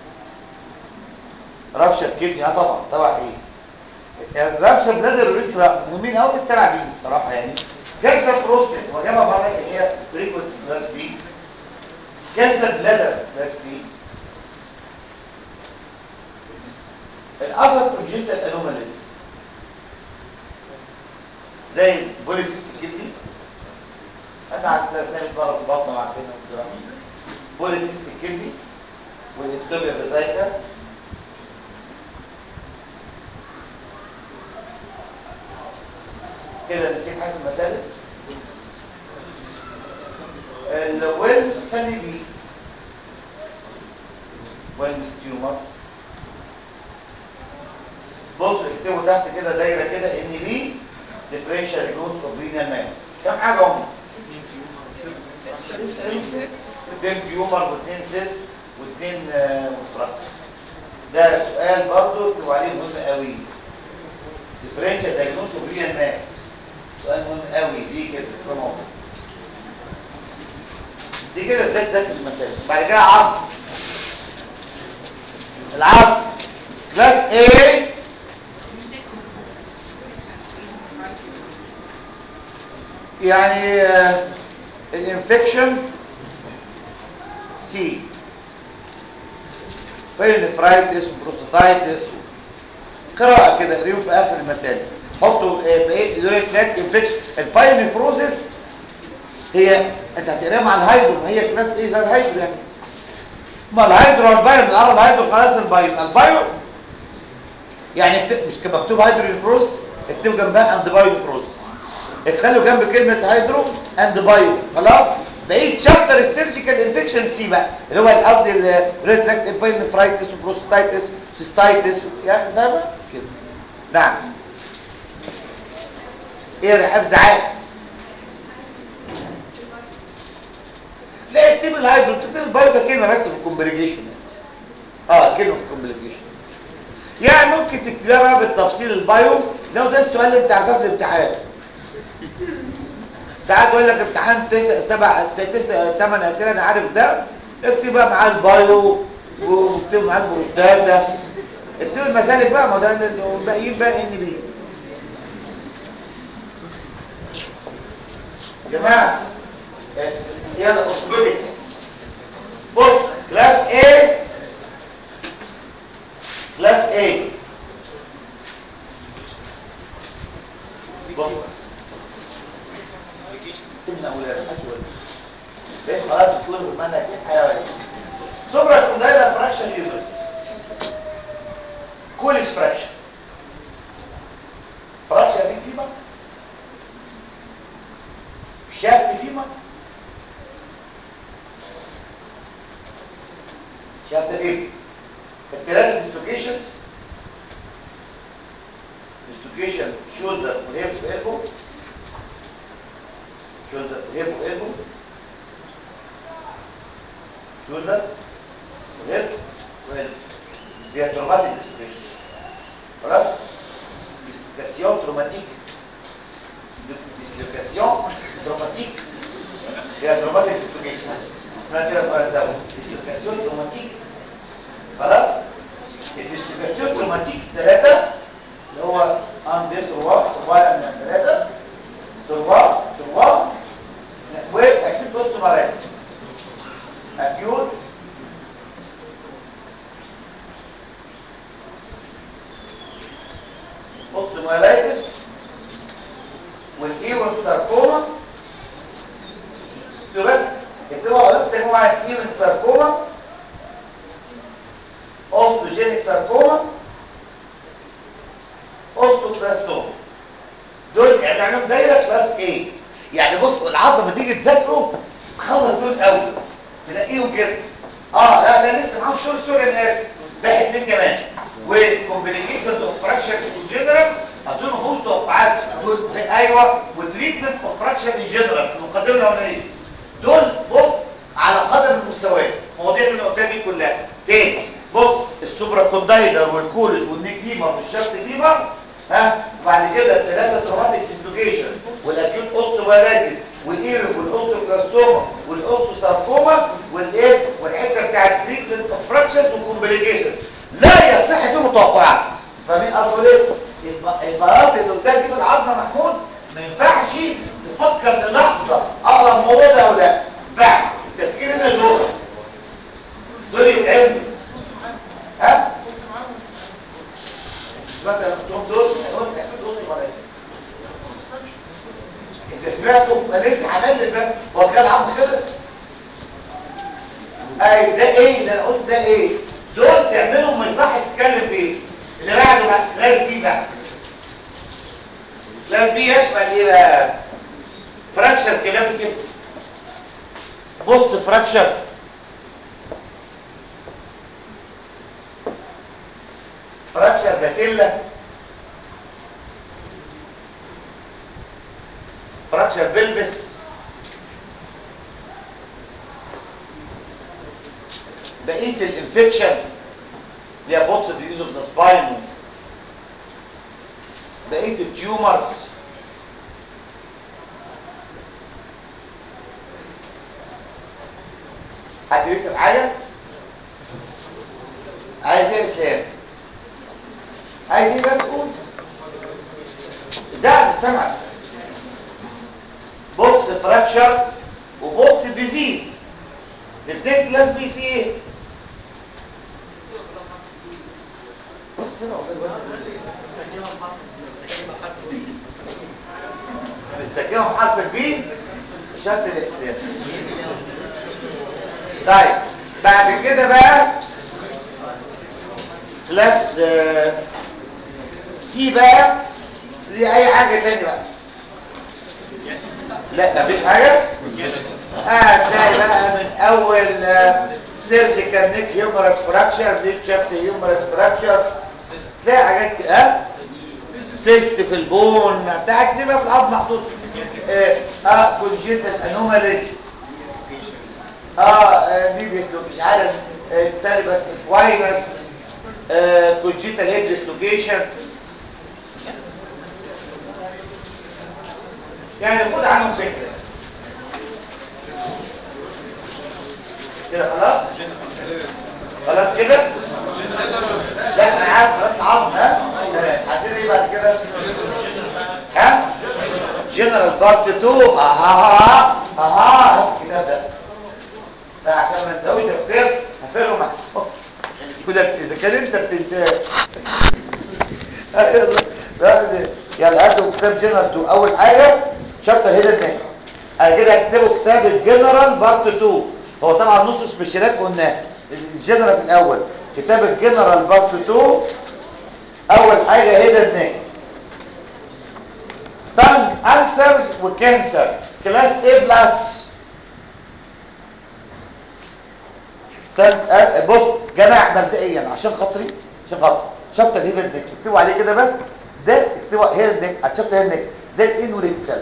رابشر كدني اه طبعا تبع ايه الرابشر بلادر واليوريثرا مهمين قوي بس تبع مين الصراحه يعني كانسر بروستيت وجابها مره اللي هي فريكونسي كلاس بي كانسر بلادر كلاس بي الاذر كونجنتال انوماليز زي البوليسيست الكدني انا عارف ده اسامي ضرب البطن وعارفينها والجرامين بوليسيست الكدني والاكتوبيا بازايكا كده نسيت حاجه في المسالك الويلمز خلي بيه ويلمز تيومر بص اكتبوا تحت كده دايره كده ان بي ديفرنشال جروث اوف رينال ماس كم حاجه هم اثنين تيومر واثنين سيست واثنين مستركت ده سؤال برضه اكتبوا عليه مهم قوي ديفرنشال دايجنوز اوف رينال ماس سؤال مهم قوي ليه كده في موضوع دي كده ازاي تذاكر المسائل بعد كده عرض العرض كلاس A يعني آه، الانفكشن سي بيلنفرايتس وبروستاتايتس قراءة كده قريهم في آخر المسائل حطوا آه، بايه يوريك تراك انفكشن البايونيفروزس هي انت هتقراها مع الهايدرو ما هي كلاس ايه زي الهايدرو يعني ما الهايدرو والبايو من العرب هايدرو خلاص البايو البايو يعني اكتب- مش كان مكتوب هايدرو نفروز اكتبوا جنبها اند بايو نفروز اتخلوا جنب كلمه هايدرو اند بايو خلاص بقيت شابتر السيرجيكال انفكشن سي بقى اللي هو قصدي الريتراكت البايلنفرايتس وبروستاتايتس سيستايتس يعني فاهمه كده نعم ايه رحاب زعاق لا اكتب الهايدرو اكتب البايو ده كلمه بس في الكومبليكيشن اه كلمه في الكومبليكيشن يعني ممكن تكتبها بقى بالتفصيل البايو لو ده السؤال اللي انت عارفاه في الامتحان ساعات يقول لك امتحان تسع سبع تسع ثمان اسئله انا عارف ده اكتب بقى معاه البايو واكتب معاه البروستاتا اكتب المسالك بقى ما ده اللي- والباقيين بقى ان بي يا جماعه اه، يلا اورثوبيدكس بص كلاس A كلاس A بص سيبنا اولاد محدش يقول ليه خلاص تقول بالمنهج ايه حيوان سوبرا كوندايلا فراكشن يوزرز كوليس فراكشن فراكشن بيك فيما شافت فيما شافت فيما الثلاثه ديسلوكيشنز ديسلوكيشن شولدر وهيب وإلبو شولدر وهيب وإلبو شولدر وهيب وإلبو دي تروماتيك ديسلوكيشن خلاص ديسلوكاسيون تروماتيك ديسلوكاسيون تروماتيك هي تروماتيك ديسلوكيشن اسمها كده بقى زاويه ديسلوكاسيون تروماتيك خلاص الديسلوكاسيون تروماتيك ثلاثه اللي هو اندر تروا تروا من ثلاثه تروا تروا واكيد بص مرات اكيوت اوستومايلايتس والايون ساركوما انتوا بس اكتبوا حضرتك تجمعوا معايا ايون ساركوما اوستوجينيك ساركوما اوستوبلاستوما دول يعني عليهم دايره كلاس A يعني بص العظمه لما تيجي تذاكره تخلص دول قوي تلاقيهم كده اه لا لا لسه معاهم شغل شغل الناس باقي اتنين كمان والكومبليكيشنز اوف فراكشر ان جنرال اظن ما فيهوش توقعات دول زي ايوه وتريتمنت اوف فراكشر ان جنرال المقدمه الاولانيه دول بص على قدم المستويات المواضيع اللي قلتها دي كلها تاني بص السوبرا كوندايلر والكولج والنيك فيمر والشفت فيمر ها وبعد كده الثلاثه تروماتيك ديسلوكيشن والاكيوت اوستومالايتس والايرو والاوستوكلاستوما والاوستوساركوما والايه والحته بتاعت تريتمنت اوف فراكشرز وكومبليكيشنز لا يصح فيه متوقعات فاهمين قصدي ايه الب- البياض اللي قدام دي في العظمه محمود ما ينفعش تفكر للحظه اقرا الموضوع ده او لا ينفع التفكير هنا دول دول يتعملوا ها سمعت انا قلتهم دول قلت اكيد وسط ملايين انت سمعته ما لسه عمل بقى هو كان العظم خلص اي ده ايه ده انا قلت ده ايه دول تعملهم ما يصحش تتكلم فيه اللي بعده بقى كلاس بي بقى كلاس بي يشمل ايه بقى فراكشر كلافي كده بوتس فراكشر فراكشر باتيلا فراكشر بلفس بقيه الانفكشن اللي هي بوتس ديزيز اوف ذا سباين بقيه التيومرز حد بيسال حاجه عايز ايه يا اسلام عايز ايه بس قول زعل السمع بوكس فراكشر وبوكس ديزيز الاثنين كلاس بي فيه ايه بص انا والله بتسجلهم حرف البي شرط الاسلام طيب بعد كده بقى كلاس آه، سي بقى دي اي حاجه تاني بقى لا مفيش حاجه اه هتلاقي بقى من اول سيرجيكال نيك هيومرس فراكشر دي شافت هيومرس فراكشر تلاقي حاجات كده ها سيست في البون بتاع كده بقى في العظم محطوط اه, آه كونجيتال انوماليز اه ميديس مش عارف آه تالبس اكواينس آه كونجيتال هيد ديسلوكيشن يعني خد عنهم فكره كده خلاص خلاص كده لا انا عارف خلاص العظم ها تمام عندنا ايه بعد كده ها جنرال بارت 2 اها اها هات الكتاب ده ده عشان ما نسويش تفكير هفرقه معاك كده اذا كان انت بتنساه يلا هاتوا كتاب جنرال 2 اول حاجه شابتر هيدن نيك بعد كده اكتبوا كتاب الجنرال بارت 2 هو طبعا نص سبيشالات قلناه الجنرال في الاول كتاب الجنرال بارت 2 اول حاجه هيدن نيك تانج ألسرز وكانسر كلاس A بلس تانج بص جماعة مبدئيا عشان خاطري عشان خاطري شابتر هيد نيك اكتبوا عليه كده بس ده اكتبوا هيد نيك على شابتر هيد نيك زي الانوريكتال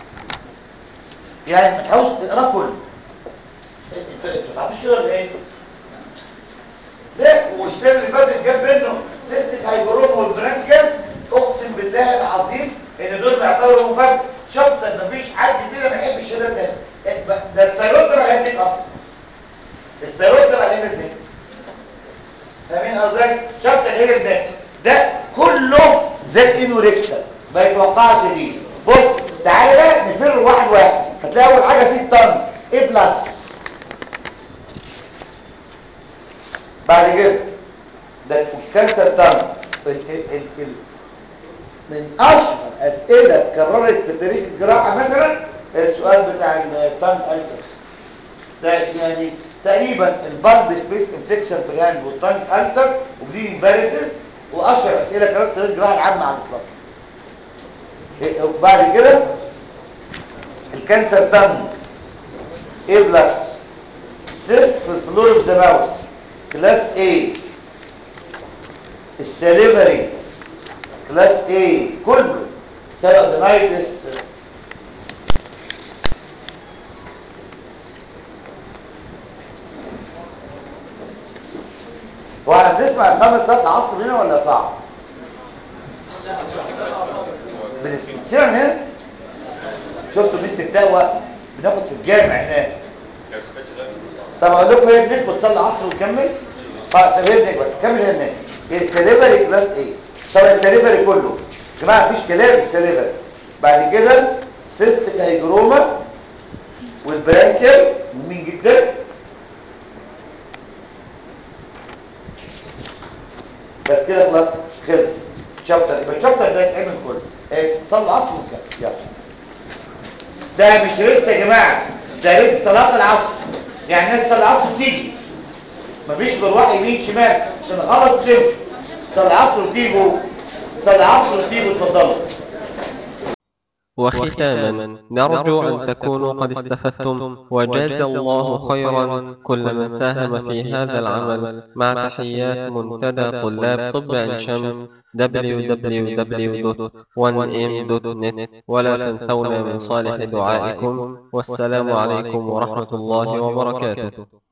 يعني ما تحاولش تقرا كله انت انت ما تعرفوش كده ولا ايه؟ ده والسنه اللي فاتت جاب منه سيستيك هايبروم والبرانكل اقسم بالله العظيم ان دول بيعتبروا مفاجاه شابتر مفيش حد كده ما يحبش الشهاده ده ده النك اصلا الثيرويد تبع الهيد نك فاهمين قصدك شابتر الهيد نك ده كله زي الانوريكشن ما يتوقعش دي بص تعالى بقى نفر واحد واحد هتلاقي اول حاجه فيه الطن ايه بلس بعد كده ده الكانسر طن ال ال ال ال من اشهر اسئله اتكررت في تاريخ الجراحه مثلا السؤال بتاع التانج ألسرز ده يعني تقريبا البالب سبيس انفكشن في الهاند والتانج ألسر وبدي فيروسز واشهر اسئله كانت في تاريخ الجراحه العامه على الاطلاق إيه، وبعد كده الكانسر تانج A بلس سيست في الفلور اوف ذا ماوس كلاس A السليفري كلاس A كله سيرودينايتس هو احنا بنسمع الخمس ساعات العصر هنا ولا صعب؟ بنسمع من هنا شفتوا ميزه التقوى بناخد في الجامع هناك طب اقول لكم هي هناك بتصلي عصر وتكمل اه طب هي هناك بس كمل هي هناك هي السليفري كلاس ايه طب السليفري كله يا جماعه مفيش كلام السليفري بعد كده سيستيك هيجروما والبرانكيال مهمين جدا بس كده خلاص خلص شابتر يبقى الشابتر ده يتعمل كله إيه، صلي العصر وكمل يلا ده مش ريست يا جماعه ده ريست صلاه العصر يعني الناس تصلي العصر وتيجي مفيش مروح يمين شمال عشان غلط تمشوا صلي العصر وتيجوا صلي العصر وتيجوا اتفضلوا وختاما نرجو أن تكونوا قد استفدتم وجاز الله خيرا كل من ساهم في هذا العمل مع تحيات منتدى طلاب طب عين شمس www.1m.net ولا تنسونا من صالح دعائكم والسلام عليكم ورحمة الله وبركاته